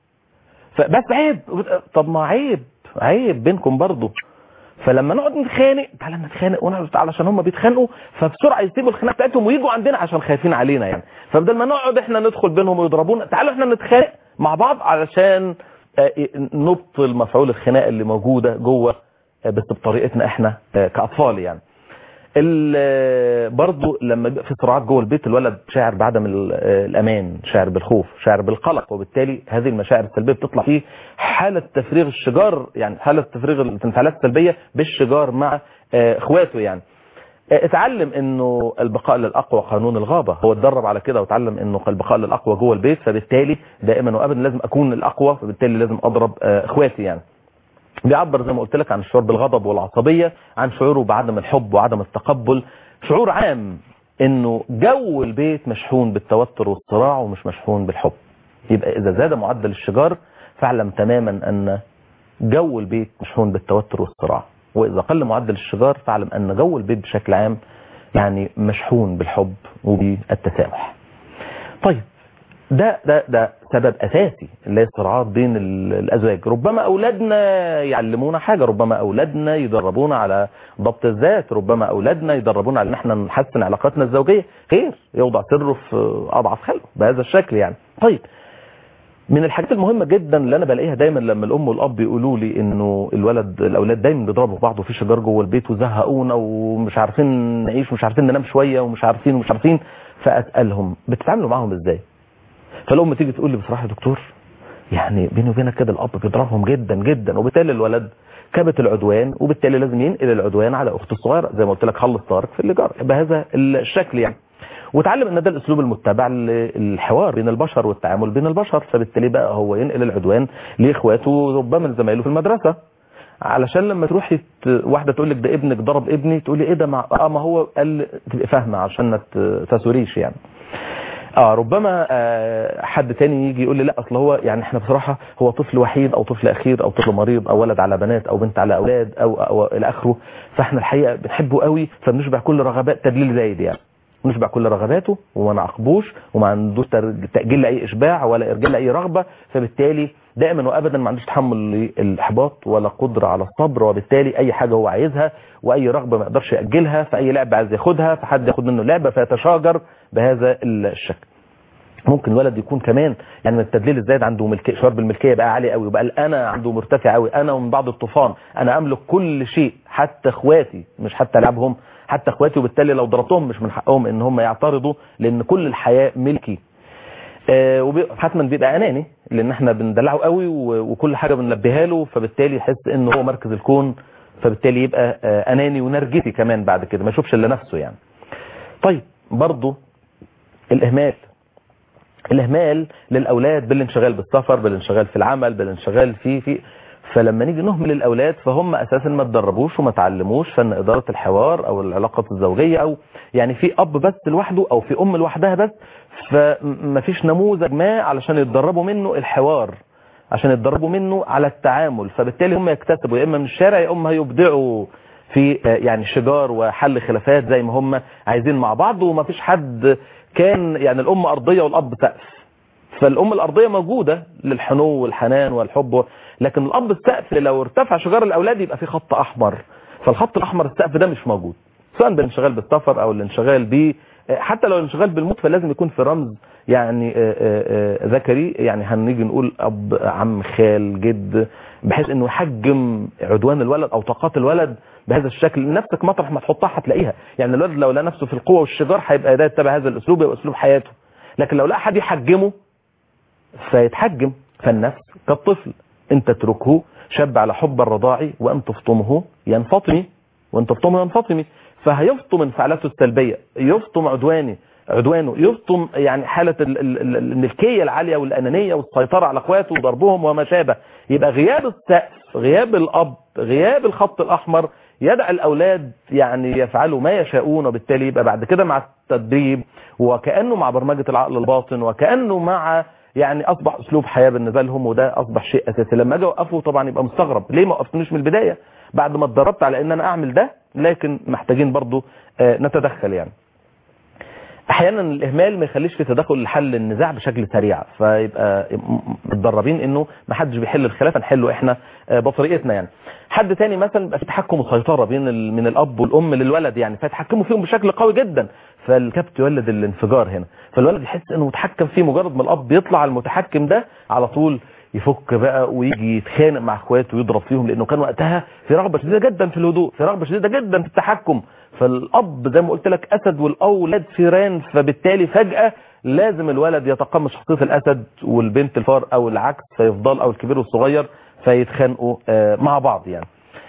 فبس عيب طب ما عيب عيب بينكم برضه فلما نقعد نتخانق تعالى نتخانق ونقعد علشان هم بيتخانقوا فبسرعه يسيبوا الخناقه بتاعتهم ويجوا عندنا عشان خايفين علينا يعني فبدل ما نقعد احنا ندخل بينهم ويضربونا تعالوا احنا نتخانق مع بعض علشان آه، نبطل مفعول الخناقه اللي موجوده جوه آه، بس بطريقتنا احنا آه، كاطفال يعني ال- برضو لما بيبقى في صراعات جوه البيت الولد شاعر بعدم ال- الامان شاعر بالخوف شاعر بالقلق وبالتالي هذه المشاعر السلبيه بتطلع فيه حاله تفريغ الشجار يعني حاله تفريغ الانفعالات السلبيه بالشجار مع آه، اخواته يعني آه، اتعلم انه البقاء للاقوى قانون الغابه هو اتدرب على كده واتعلم انه البقاء للاقوى جوه البيت فبالتالي دائما وابدا لازم اكون الاقوى فبالتالي لازم اضرب آه، اخواتي يعني بيعبر زي ما قلت لك عن الشعور بالغضب والعصبية عن شعوره بعدم الحب وعدم التقبل شعور عام انه جو البيت مشحون بالتوتر والصراع ومش مشحون بالحب يبقى اذا زاد معدل الشجار فاعلم تماما ان جو البيت مشحون بالتوتر والصراع واذا قل معدل الشجار فاعلم ان جو البيت بشكل عام يعني مشحون بالحب وبالتسامح طيب ده ده ده سبب اساسي اللي هي الصراعات بين ال- الازواج ربما اولادنا يعلمونا حاجه ربما اولادنا يدربونا على ضبط الذات ربما اولادنا يدربونا على ان احنا نحسن علاقاتنا الزوجيه خير يوضع سره في اضعف خلقه بهذا الشكل يعني طيب من الحاجات المهمة جدا اللي انا بلاقيها دايما لما الام والاب يقولوا لي انه الولد الاولاد دايما بيضربوا بعض وفي شجار جوه البيت وزهقونا ومش عارفين نعيش ومش عارفين ننام شوية ومش عارفين ومش عارفين فاسالهم بتتعاملوا معاهم ازاي فالام تيجي تقول لي بصراحة يا دكتور يعني بيني وبينك كده الاب بيضربهم جدا جدا وبالتالي الولد كبت العدوان وبالتالي لازم ينقل العدوان على اخته الصغيره زي ما قلت لك خلص طارق في اللجار بهذا الشكل يعني وتعلم ان ده الاسلوب المتبع للحوار بين البشر والتعامل بين البشر فبالتالي بقى هو ينقل العدوان لاخواته وربما لزمايله في المدرسه علشان لما تروحي ت- واحده تقول لك ده ابنك ضرب ابني تقولي ايه ده مع... اه ما هو قال تبقي فاهمه عشان ما ت- تسوريش يعني اه ربما آه حد تاني يجي يقول لي لا اصل هو يعني احنا بصراحه هو طفل وحيد او طفل اخير او طفل مريض او ولد على بنات او بنت على اولاد او, أو الى اخره فاحنا الحقيقه بنحبه قوي فبنشبع كل رغبات تدليل زايد يعني نشبع كل رغباته وما نعاقبوش وما عندوش تر- تاجيل لاي اشباع ولا ارجال لاي رغبه فبالتالي دائما وابدا ما عندوش تحمل للاحباط ولا قدره على الصبر وبالتالي اي حاجه هو عايزها واي رغبه ما يقدرش ياجلها فاي لعبه عايز ياخدها فحد ياخد منه لعبه فيتشاجر بهذا الشكل ممكن الولد يكون كمان يعني من التدليل الزايد عنده ملكيه شعور بالملكيه بقى عالي قوي وبقى انا عنده مرتفع قوي انا ومن بعض الطوفان انا املك كل شيء حتى اخواتي مش حتى العبهم حتى اخواتي وبالتالي لو ضربتهم مش من حقهم ان هم يعترضوا لان كل الحياه ملكي آه وبي- حتما بيبقى اناني لان احنا بندلعه قوي و- وكل حاجه بنلبيها له فبالتالي يحس ان هو مركز الكون فبالتالي يبقى آه اناني ونرجسي كمان بعد كده ما يشوفش الا نفسه يعني طيب برضه الاهمال الاهمال للاولاد بالانشغال بالسفر بالانشغال في العمل بالانشغال في في فلما نيجي نهمل الاولاد فهم اساسا ما تدربوش وما تعلموش فن اداره الحوار او العلاقه الزوجيه او يعني في اب بس لوحده او في ام لوحدها بس فما فيش نموذج ما علشان يتدربوا منه الحوار عشان يتدربوا منه على التعامل فبالتالي هم يكتسبوا يا اما من الشارع يا اما هيبدعوا في آه، يعني شجار وحل خلافات زي ما هم عايزين مع بعض وما فيش حد كان يعني الام ارضيه والاب سقف فالام الارضيه موجوده للحنو والحنان والحب لكن الاب السقف لو ارتفع شجار الاولاد يبقى في خط احمر فالخط الاحمر السقف ده مش موجود سواء بالانشغال بالسفر او الانشغال ب حتى لو الانشغال بالموت فلازم يكون في رمز يعني آه، آه، آه، ذكري يعني هنيجي نقول اب عم خال جد بحيث انه يحجم عدوان الولد او طاقات الولد بهذا الشكل نفسك مطرح ما تحطها هتلاقيها يعني الولد لو لقى نفسه في القوه والشجار هيبقى ده يتبع هذا الاسلوب يبقى اسلوب حياته لكن لو لقى حد يحجمه فيتحجم فالنفس كالطفل ان تتركه شاب على حب الرضاع وان تفطمه ينفطمي وان تفطمه ينفطمي فهيفطم انفعالاته السلبيه يفطم عدواني عدوانه يفطم يعني حاله ال- ال- ال- الملكيه العاليه والانانيه والسيطره على اخواته وضربهم وما شابه يبقى غياب السقف غياب الاب غياب الخط الاحمر يدع الاولاد يعني يفعلوا ما يشاءون وبالتالي يبقى بعد كده مع التدريب وكانه مع برمجه العقل الباطن وكانه مع يعني اصبح اسلوب حياه بالنسبه لهم وده اصبح شيء اساسي لما اجي اوقفه طبعا يبقى مستغرب ليه ما وقفتنيش من البدايه بعد ما اتدربت على ان انا اعمل ده لكن محتاجين برضو آه، نتدخل يعني احيانا الاهمال ما يخليش في تدخل لحل النزاع بشكل سريع فيبقى م- متدربين انه ما حدش بيحل الخلاف نحله احنا آه، بطريقتنا يعني حد تاني مثلا يبقى في تحكم وسيطره بين ال- من الاب والام للولد يعني فيتحكموا فيهم بشكل قوي جدا فالكبت يولد الانفجار هنا فالولد يحس انه متحكم فيه مجرد ما الاب يطلع المتحكم ده على طول يفك بقى ويجي يتخانق مع اخواته ويضرب فيهم لانه كان وقتها في رغبه شديده جدا في الهدوء في رغبه شديده جدا في التحكم فالاب زي ما قلت لك اسد والاولاد فيران فبالتالي فجاه لازم الولد يتقمص شخصيه الاسد والبنت الفار او العكس فيفضل او الكبير والصغير فيتخانقوا آه، مع بعض يعني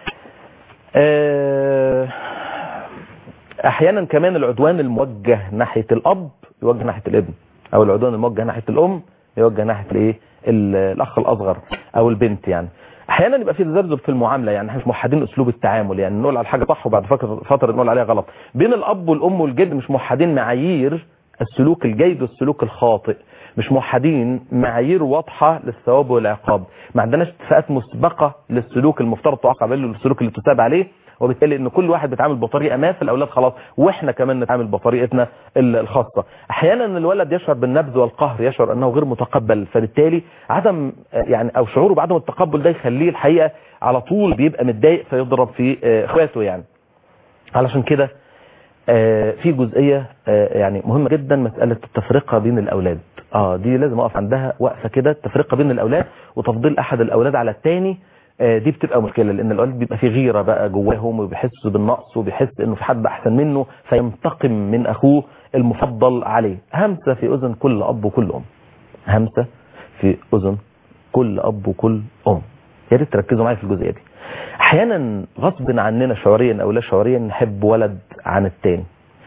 آه، احيانا كمان العدوان الموجه ناحيه الاب يوجه ناحيه الابن او العدوان الموجه ناحيه الام يوجه ناحيه الايه ال- الاخ الاصغر او البنت يعني احيانا يبقى في تذبذب في المعامله يعني احنا مش موحدين اسلوب التعامل يعني نقول على حاجه صح وبعد فتره فتره نقول عليها غلط بين الاب والام والجد مش موحدين معايير السلوك الجيد والسلوك الخاطئ مش موحدين معايير واضحه للثواب والعقاب ما عندناش اتفاقات مسبقه للسلوك المفترض تعاقب عليه والسلوك اللي تثاب عليه وبالتالي ان كل واحد بيتعامل بطريقه ما فالاولاد خلاص واحنا كمان نتعامل بطريقتنا ال- الخاصه احيانا الولد يشعر بالنبذ والقهر يشعر انه غير متقبل فبالتالي عدم آه، يعني او شعوره بعدم التقبل ده يخليه الحقيقه على طول بيبقى متضايق فيضرب في آه، اخواته يعني علشان كده آه، في جزئية آه، يعني مهمة جدا مسألة التفرقة بين الأولاد اه دي لازم أقف عندها وقفة كده التفرقة بين الأولاد وتفضيل أحد الأولاد على التاني آه، دي بتبقى مشكلة لأن الأولاد بيبقى في غيرة بقى جواهم وبيحس بالنقص وبيحس إنه في حد أحسن منه فينتقم من أخوه المفضل عليه همسة في أذن كل أب وكل أم همسة في أذن كل أب وكل أم يا ريت تركزوا معايا في الجزئية دي احيانا غصب عننا شعوريا او لا شعوريا نحب ولد عن التاني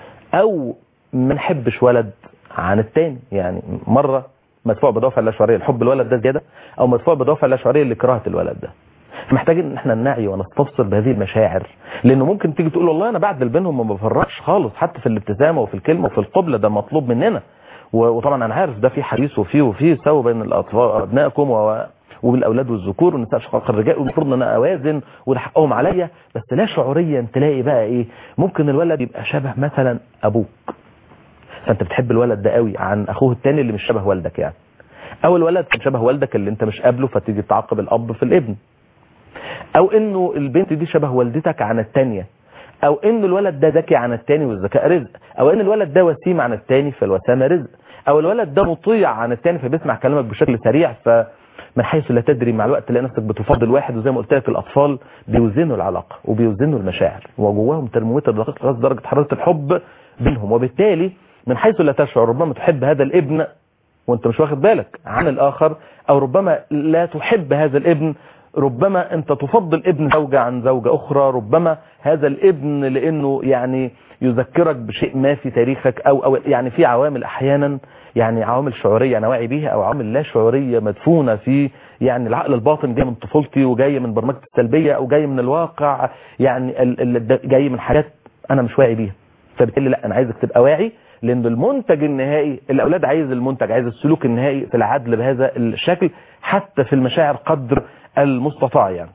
او ما نحبش ولد عن التاني يعني مره مدفوع بدافع لا شعوريه الحب الولد ده زياده او مدفوع بدافع لا شعوريه لكراهه الولد ده محتاجين ان احنا نعي ونستفسر بهذه المشاعر لانه ممكن تيجي تقول والله انا بعدل بينهم وما بفرقش خالص حتى في الابتسامه وفي الكلمه وفي القبله ده مطلوب مننا و- وطبعا انا عارف ده في حديث وفيه وفيه سوا بين الاطفال ابنائكم و وبالاولاد والذكور والنساء شقاق الرجال والمفروض ان انا اوازن وده حقهم عليا بس لا شعوريا تلاقي بقى ايه ممكن الولد يبقى شبه مثلا ابوك فانت بتحب الولد ده قوي عن اخوه التاني اللي مش شبه والدك يعني او الولد كان شبه والدك اللي انت مش قابله فتيجي تعاقب الاب في الابن او انه البنت دي شبه والدتك عن التانية او ان الولد ده ذكي عن التاني والذكاء رزق او ان الولد ده وسيم عن التاني فالوسامة رزق او الولد ده مطيع عن التاني فبيسمع كلامك بشكل سريع فمن حيث لا تدري مع الوقت تلاقي نفسك بتفضل واحد وزي ما قلت لك الاطفال بيوزنوا العلاقة وبيوزنوا المشاعر وجواهم ترمومتر دقيق لغايه درجة حرارة الحب بينهم وبالتالي من حيث لا تشعر ربما تحب هذا الابن وانت مش واخد بالك عن الاخر او ربما لا تحب هذا الابن ربما انت تفضل ابن زوجة عن زوجة اخرى ربما هذا الابن لانه يعني يذكرك بشيء ما في تاريخك او او يعني في عوامل احيانا يعني عوامل شعورية انا واعي بيها او عوامل لا شعورية مدفونة في يعني العقل الباطن جاي من طفولتي وجاي من برمجة السلبية او جاي من الواقع يعني ال- ال- جاي من حاجات انا مش واعي بيها فبالتالي لا انا عايزك تبقى واعي لان المنتج النهائي الاولاد عايز المنتج عايز السلوك النهائي في العدل بهذا الشكل حتى في المشاعر قدر المستطاع يعني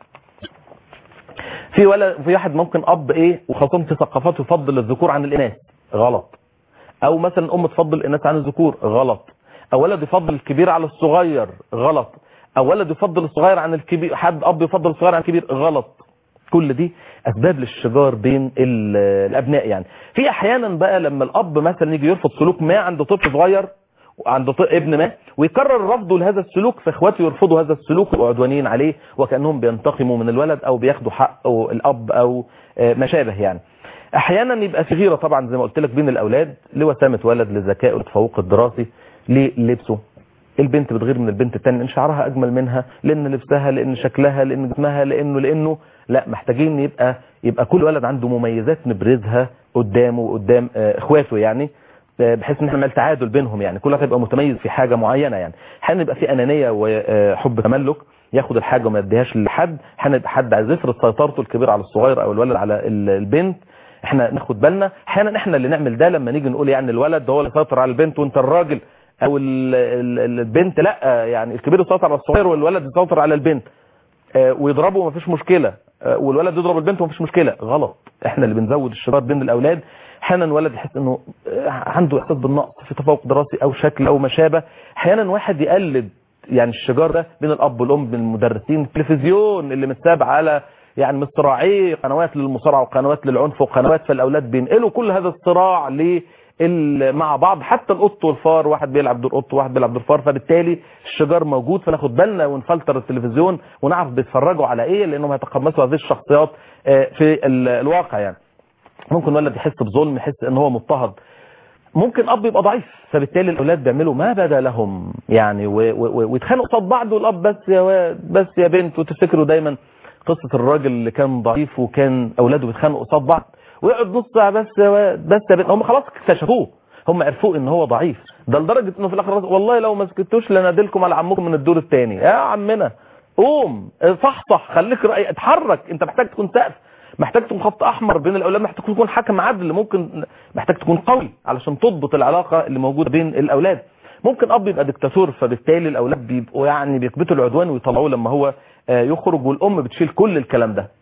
في ولا في واحد ممكن اب ايه وخاصه في ثقافات يفضل الذكور عن الاناث غلط او مثلا ام تفضل الاناث عن الذكور غلط او ولد يفضل الكبير على الصغير غلط او ولد يفضل الصغير عن الكبير حد اب يفضل الصغير عن الكبير غلط كل دي اسباب للشجار بين ال- الابناء يعني في احيانا بقى لما الاب مثلا يجي يرفض سلوك ما عند طفل صغير عند ط- ابن ما ويكرر رفضه لهذا السلوك فاخواته يرفضوا هذا السلوك وعدوانيين عليه وكانهم بينتقموا من الولد او بياخدوا حق الاب او آه، ما شابه يعني احيانا يبقى في غيره طبعا زي ما قلت لك بين الاولاد لوسامه ولد لذكائه لتفوقه الدراسي للبسه البنت بتغير من البنت التانية لان شعرها اجمل منها لان لبسها لان شكلها لان جسمها لانه لانه لا محتاجين يبقى يبقى كل ولد عنده مميزات نبرزها قدامه وقدام آه، اخواته يعني آه، بحيث ان احنا نعمل تعادل بينهم يعني كل واحد يبقى متميز في حاجه معينه يعني احيانا يبقى في انانيه وحب تملك ياخد الحاجه وما يديهاش لحد احيانا يبقى حد عايز يفرض سيطرته الكبير على الصغير او الولد على ال- البنت احنا ناخد بالنا احيانا احنا اللي نعمل ده لما نيجي نقول يعني الولد هو اللي سيطر على البنت وانت الراجل او ال- ال- البنت لا يعني الكبير يسيطر على الصغير والولد يسيطر على البنت آه، ويضربه ومفيش مشكلة آه، والولد يضرب البنت ومفيش مشكلة غلط احنا اللي بنزود الشجار بين الاولاد احيانا الولد يحس انه آه، عنده احساس بالنقص في تفوق دراسي او شكل او ما شابه احيانا واحد يقلد يعني الشجار ده بين الاب والام بين المدرسين التلفزيون اللي متساب على يعني مصراعيه قنوات للمصارعه وقنوات للعنف وقنوات فالاولاد بينقلوا كل هذا الصراع ل ال- مع بعض حتى القط والفار واحد بيلعب دور قط وواحد بيلعب دور فار فبالتالي الشجار موجود فناخد بالنا ونفلتر التلفزيون ونعرف بيتفرجوا على ايه لانهم هيتقمصوا هذه الشخصيات آه، في ال- الواقع يعني ممكن ولد يحس بظلم يحس ان هو مضطهد ممكن اب يبقى ضعيف فبالتالي الاولاد بيعملوا ما بدا لهم يعني و- و- و- ويتخانقوا قصاد بعض والاب بس يا واد بس يا بنت وتفتكروا دايما قصه الراجل اللي كان ضعيف وكان اولاده بيتخانقوا قصاد بعض ويقعد نص ساعه بس يا واد بس يا بنت هم خلاص اكتشفوه هم عرفوه ان هو ضعيف ده لدرجه انه في الاخر والله لو ما سكتوش لنادلكم على عمكم من الدور الثاني يا عمنا قوم صحصح خليك رأي اتحرك انت محتاج تكون سقف محتاج تكون خط احمر بين الاولاد محتاج تكون حكم عدل ممكن محتاج تكون قوي علشان تضبط العلاقه اللي موجوده بين الاولاد ممكن اب يبقى دكتاتور فبالتالي الاولاد بيبقوا يعني بيكبتوا العدوان ويطلعوه لما هو آه، يخرج والام بتشيل كل الكلام ده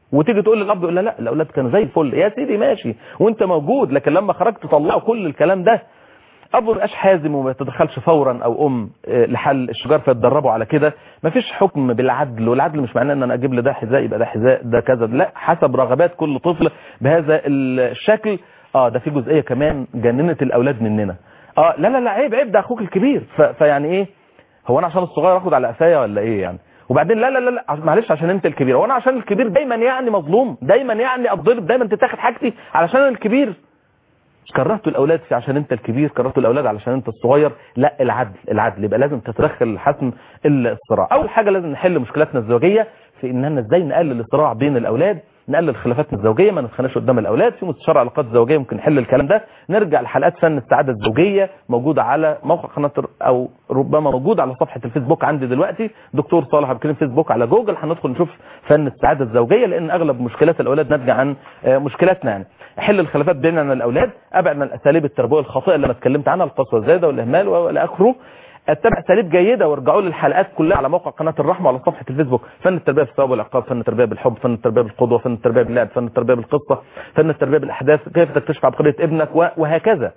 وتيجي تقول للاب يقول لا لا الاولاد كانوا زي الفل يا سيدي ماشي وانت موجود لكن لما خرجت تطلعوا كل الكلام ده اب ما يبقاش حازم وما يتدخلش فورا او ام آه، لحل الشجار فيتدربوا على كده مفيش حكم بالعدل والعدل مش معناه ان انا اجيب لده حذاء يبقى ده حذاء ده كذا لا حسب رغبات كل طفل بهذا الشكل اه ده في جزئيه كمان جننت الاولاد مننا اه لا لا لا عيب عيب ده اخوك الكبير ف- فيعني ايه هو انا عشان الصغير اخد على قفايا ولا ايه يعني وبعدين لا لا لا لا عش- معلش عشان انت الكبير هو انا عشان الكبير دايما يعني مظلوم دايما يعني اتضرب دايما تتاخد حاجتي علشان أنا الكبير كرهتوا الاولاد في عشان انت الكبير كرهتوا الاولاد علشان انت الصغير لا العدل العدل يبقى لازم تتدخل لحسم الصراع اول حاجه لازم نحل مشكلاتنا الزوجيه في اننا ازاي نقلل الصراع بين الاولاد نقلل خلافاتنا الزوجيه ما نتخانقش قدام الاولاد في مستشار علاقات زوجيه ممكن نحل الكلام ده نرجع لحلقات فن السعاده الزوجيه موجوده على موقع قناه او ربما موجود على صفحه الفيسبوك عندي دلوقتي دكتور صالح عبد الكريم فيسبوك على جوجل هندخل نشوف فن السعاده الزوجيه لان اغلب مشكلات الاولاد ناتجه عن آه، مشكلاتنا يعني حل الخلافات بيننا وبين الاولاد ابعد من الاساليب التربويه الخاطئه اللي انا اتكلمت عنها القسوه الزايده والاهمال والى اخره اتبع اساليب جيده وارجعوا للحلقات كلها على موقع قناه الرحمه وعلى صفحه الفيسبوك فن التربيه في الثواب والعقاب فن التربيه بالحب فن التربيه بالقدوه فن التربيه باللعب فن التربيه بالقصه فن التربيه بالاحداث كيف تكتشف عبقريه ابنك و- وهكذا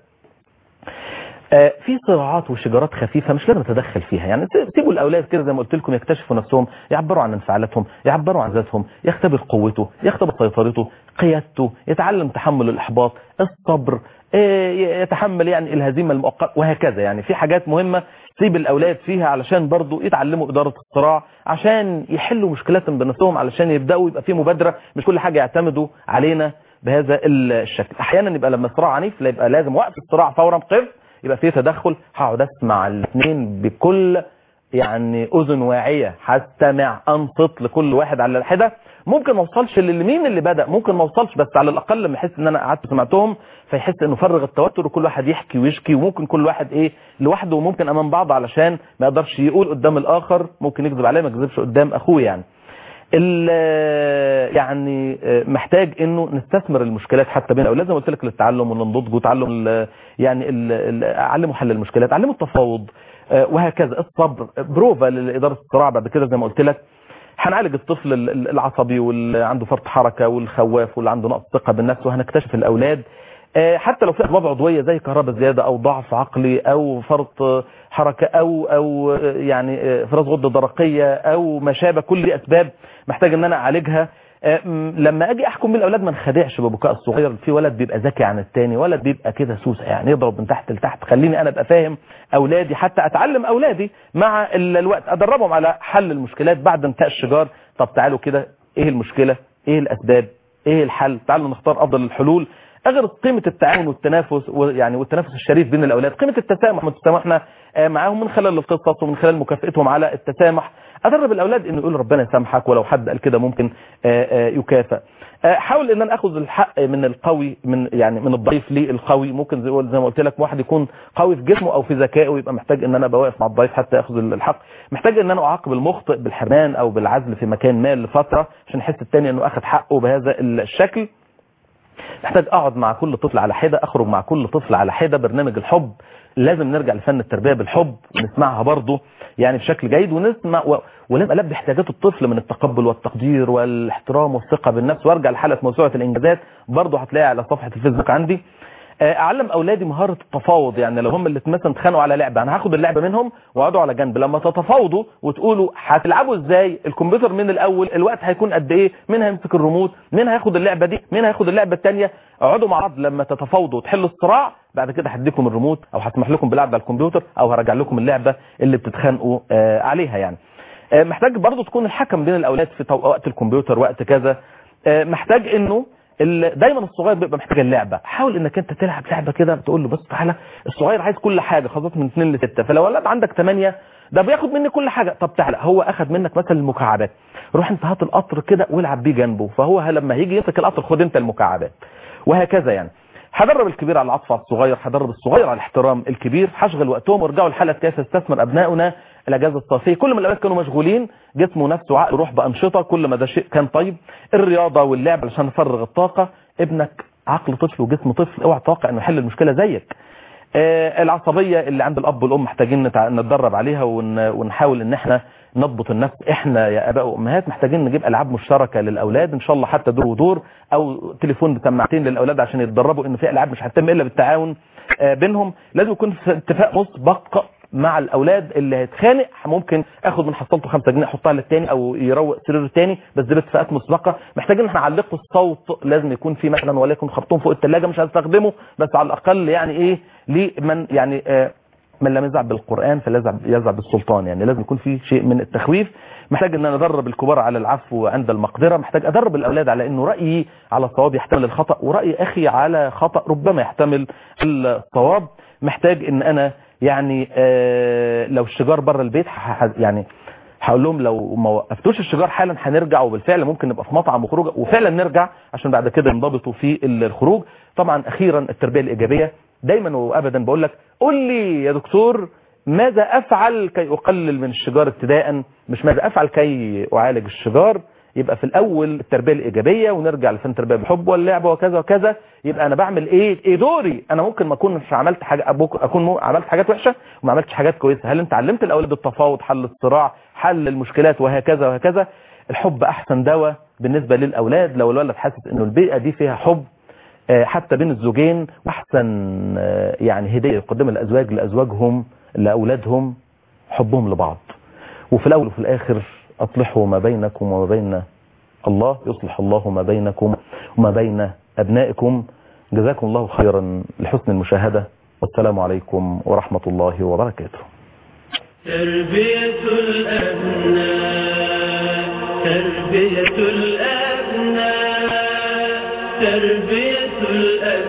آه، في صراعات وشجارات خفيفه مش لازم نتدخل فيها يعني سي- سيبوا الاولاد كده زي ما قلت لكم يكتشفوا نفسهم يعبروا عن انفعالاتهم يعبروا عن ذاتهم يختبر قوته يختبر سيطرته قيادته يتعلم تحمل الاحباط الصبر آه، يتحمل يعني الهزيمه المؤقته وهكذا يعني في حاجات مهمه سيب الاولاد فيها علشان برضو يتعلموا اداره الصراع عشان يحلوا مشكلاتهم بنفسهم علشان يبداوا يبقى في مبادره مش كل حاجه يعتمدوا علينا بهذا الشكل احيانا يبقى لما الصراع عنيف لا يبقى لازم وقف الصراع فورا قف يبقى في تدخل هقعد اسمع الاثنين بكل يعني اذن واعيه هستمع انصت لكل واحد على الحده ممكن ما اوصلش لمين اللي بدا ممكن ما اوصلش بس على الاقل لما يحس ان انا قعدت سمعتهم فيحس انه فرغ التوتر وكل واحد يحكي ويشكي وممكن كل واحد ايه لوحده وممكن امام بعض علشان ما يقدرش يقول قدام الاخر ممكن يكذب عليه ما يكذبش قدام اخوه يعني ال- يعني محتاج انه نستثمر المشكلات حتى بين الاولاد زي ما قلت لك للتعلم والنضج وتعلم ال- يعني ال- ال- علموا حل المشكلات علموا التفاوض آه، وهكذا الصبر بروفا لاداره الصراع بعد كده زي ما قلت لك هنعالج الطفل ال- ال- العصبي واللي عنده فرط حركه والخواف واللي عنده نقص ثقه بالنفس وهنكتشف الاولاد آه، حتى لو في اسباب عضويه زي كهرباء زياده او ضعف عقلي او فرط حركه او او آه، يعني آه، افراز غده درقيه او ما شابه كل دي اسباب محتاج ان انا اعالجها آه، م- لما اجي احكم بين الاولاد ما نخدعش ببكاء الصغير في ولد بيبقى ذكي عن التاني ولد بيبقى كده سوسه يعني يضرب من تحت لتحت خليني انا ابقى فاهم اولادي حتى اتعلم اولادي مع ال- الوقت ادربهم على حل المشكلات بعد انتهاء الشجار طب تعالوا كده ايه المشكله ايه الاسباب ايه الحل تعالوا نختار افضل الحلول اغرس قيمه التعاون والتنافس ويعني والتنافس الشريف بين الاولاد قيمه التسامح تسامحنا معاهم من خلال القصص ومن خلال مكافئتهم على التسامح ادرب الاولاد انه يقول ربنا يسامحك ولو حد قال كده ممكن آه، آه، يكافئ آه، حاول ان انا اخذ الحق من القوي من يعني من الضعيف للقوي ممكن زي زي ما قلت لك واحد يكون قوي في جسمه او في ذكائه ويبقى محتاج ان انا ابقى واقف مع الضعيف حتى ياخذ الحق محتاج ان انا اعاقب المخطئ بالحرمان او بالعزل في مكان ما لفتره عشان يحس التاني انه اخذ حقه بهذا الشكل محتاج اقعد مع كل طفل على حده اخرج مع كل طفل على حده برنامج الحب لازم نرجع لفن التربيه بالحب ونسمعها برضه يعني بشكل جيد ونسمع و... ولازم البي احتياجات الطفل من التقبل والتقدير والاحترام والثقه بالنفس وارجع لحلقه موسوعه الانجازات برضه هتلاقيها على صفحه الفيسبوك عندي آه، اعلم اولادي مهاره التفاوض يعني لو هم اللي مثلا اتخانقوا على لعبه انا هاخد اللعبه منهم واقعدوا على جنب لما تتفاوضوا وتقولوا هتلعبوا ازاي الكمبيوتر من الاول الوقت هيكون قد ايه مين هيمسك الريموت مين هياخد اللعبه دي مين هياخد اللعبه الثانيه اقعدوا مع بعض لما تتفاوضوا وتحلوا الصراع بعد كده هديكم الريموت او هسمح لكم بلعب على الكمبيوتر او هرجع لكم اللعبه اللي بتتخانقوا آه، عليها يعني آه، محتاج برضو تكون الحكم بين الاولاد في تو- وقت الكمبيوتر وقت كذا آه، محتاج انه ال- دايما الصغير بيبقى محتاج اللعبه حاول انك انت تلعب لعبه كده تقول له بص تعالى الصغير عايز كل حاجه خاصه من 2 ل 6 فلو ولد عندك 8 ده بياخد مني كل حاجه طب تعالى هو اخد منك مثلا المكعبات روح انت هات القطر كده والعب بيه جنبه فهو لما هيجي يمسك القطر خد انت المكعبات وهكذا يعني هدرب الكبير على العطف على الصغير هدرب الصغير على الاحترام الكبير هشغل وقتهم وارجعوا لحلقه كيف يستثمر ابنائنا الاجازه الصيفيه كل ما الاولاد كانوا مشغولين جسم ونفس وعقل وروح بانشطه كل ما ده شيء كان طيب الرياضه واللعب علشان نفرغ الطاقه ابنك عقل طفل وجسم طفل اوعى تتوقع انه يحل المشكله زيك آه، العصبية اللي عند الأب والأم محتاجين نتع- نتدرب عليها ون- ونحاول إن احنا نضبط النفس احنا يا اباء وامهات محتاجين نجيب العاب مشتركه للاولاد ان شاء الله حتى دور ودور او تليفون بسماعتين للاولاد عشان يتدربوا ان في العاب مش هتتم الا بالتعاون آه، بينهم لازم يكون في اتفاق مسبق مع الاولاد اللي هيتخانق ممكن اخد من حصلته 5 جنيه احطها للتاني او يروق سرير التاني بس دي باتفاقات مسبقه محتاجين احنا نعلقوا الصوت لازم يكون في مثلا وليكن خرطوم فوق الثلاجه مش هستخدمه بس على الاقل يعني ايه لمن يعني آه من لم يزع بالقرآن فليزع يزع بالسلطان يعني لازم يكون في شيء من التخويف محتاج ان انا ادرب الكبار على العفو عند المقدرة محتاج ادرب الاولاد على انه رأيي على الصواب يحتمل الخطأ ورأي اخي على خطأ ربما يحتمل الصواب محتاج ان انا يعني آه لو الشجار بره البيت ح- ح- يعني هقول لهم لو ما وقفتوش الشجار حالا هنرجع وبالفعل ممكن نبقى في مطعم وخروج وفعلا نرجع عشان بعد كده ينضبطوا في الخروج طبعا اخيرا التربيه الايجابيه دايما وابدا بقول لك قول لي يا دكتور ماذا افعل كي اقلل من الشجار ابتداء مش ماذا افعل كي اعالج الشجار يبقى في الاول التربيه الايجابيه ونرجع لفن التربيه بالحب واللعب وكذا وكذا يبقى انا بعمل ايه ايه دوري انا ممكن ما اكون مش عملت حاجه أبوك اكون مو- عملت حاجات وحشه وما عملتش حاجات كويسه هل انت علمت الاولاد التفاوض حل الصراع حل المشكلات وهكذا وهكذا الحب احسن دواء بالنسبه للاولاد لو الولد حاسس انه البيئه دي فيها حب آه، حتى بين الزوجين واحسن آه، يعني هديه يقدمها الازواج لازواجهم لاولادهم حبهم لبعض وفي الاول وفي الاخر اصلحوا ما بينكم وما بين الله يصلح الله ما بينكم وما بين ابنائكم جزاكم الله خيرا لحسن المشاهده والسلام عليكم ورحمه الله وبركاته تربية الأبناء تربية الأبناء تربية الأبناء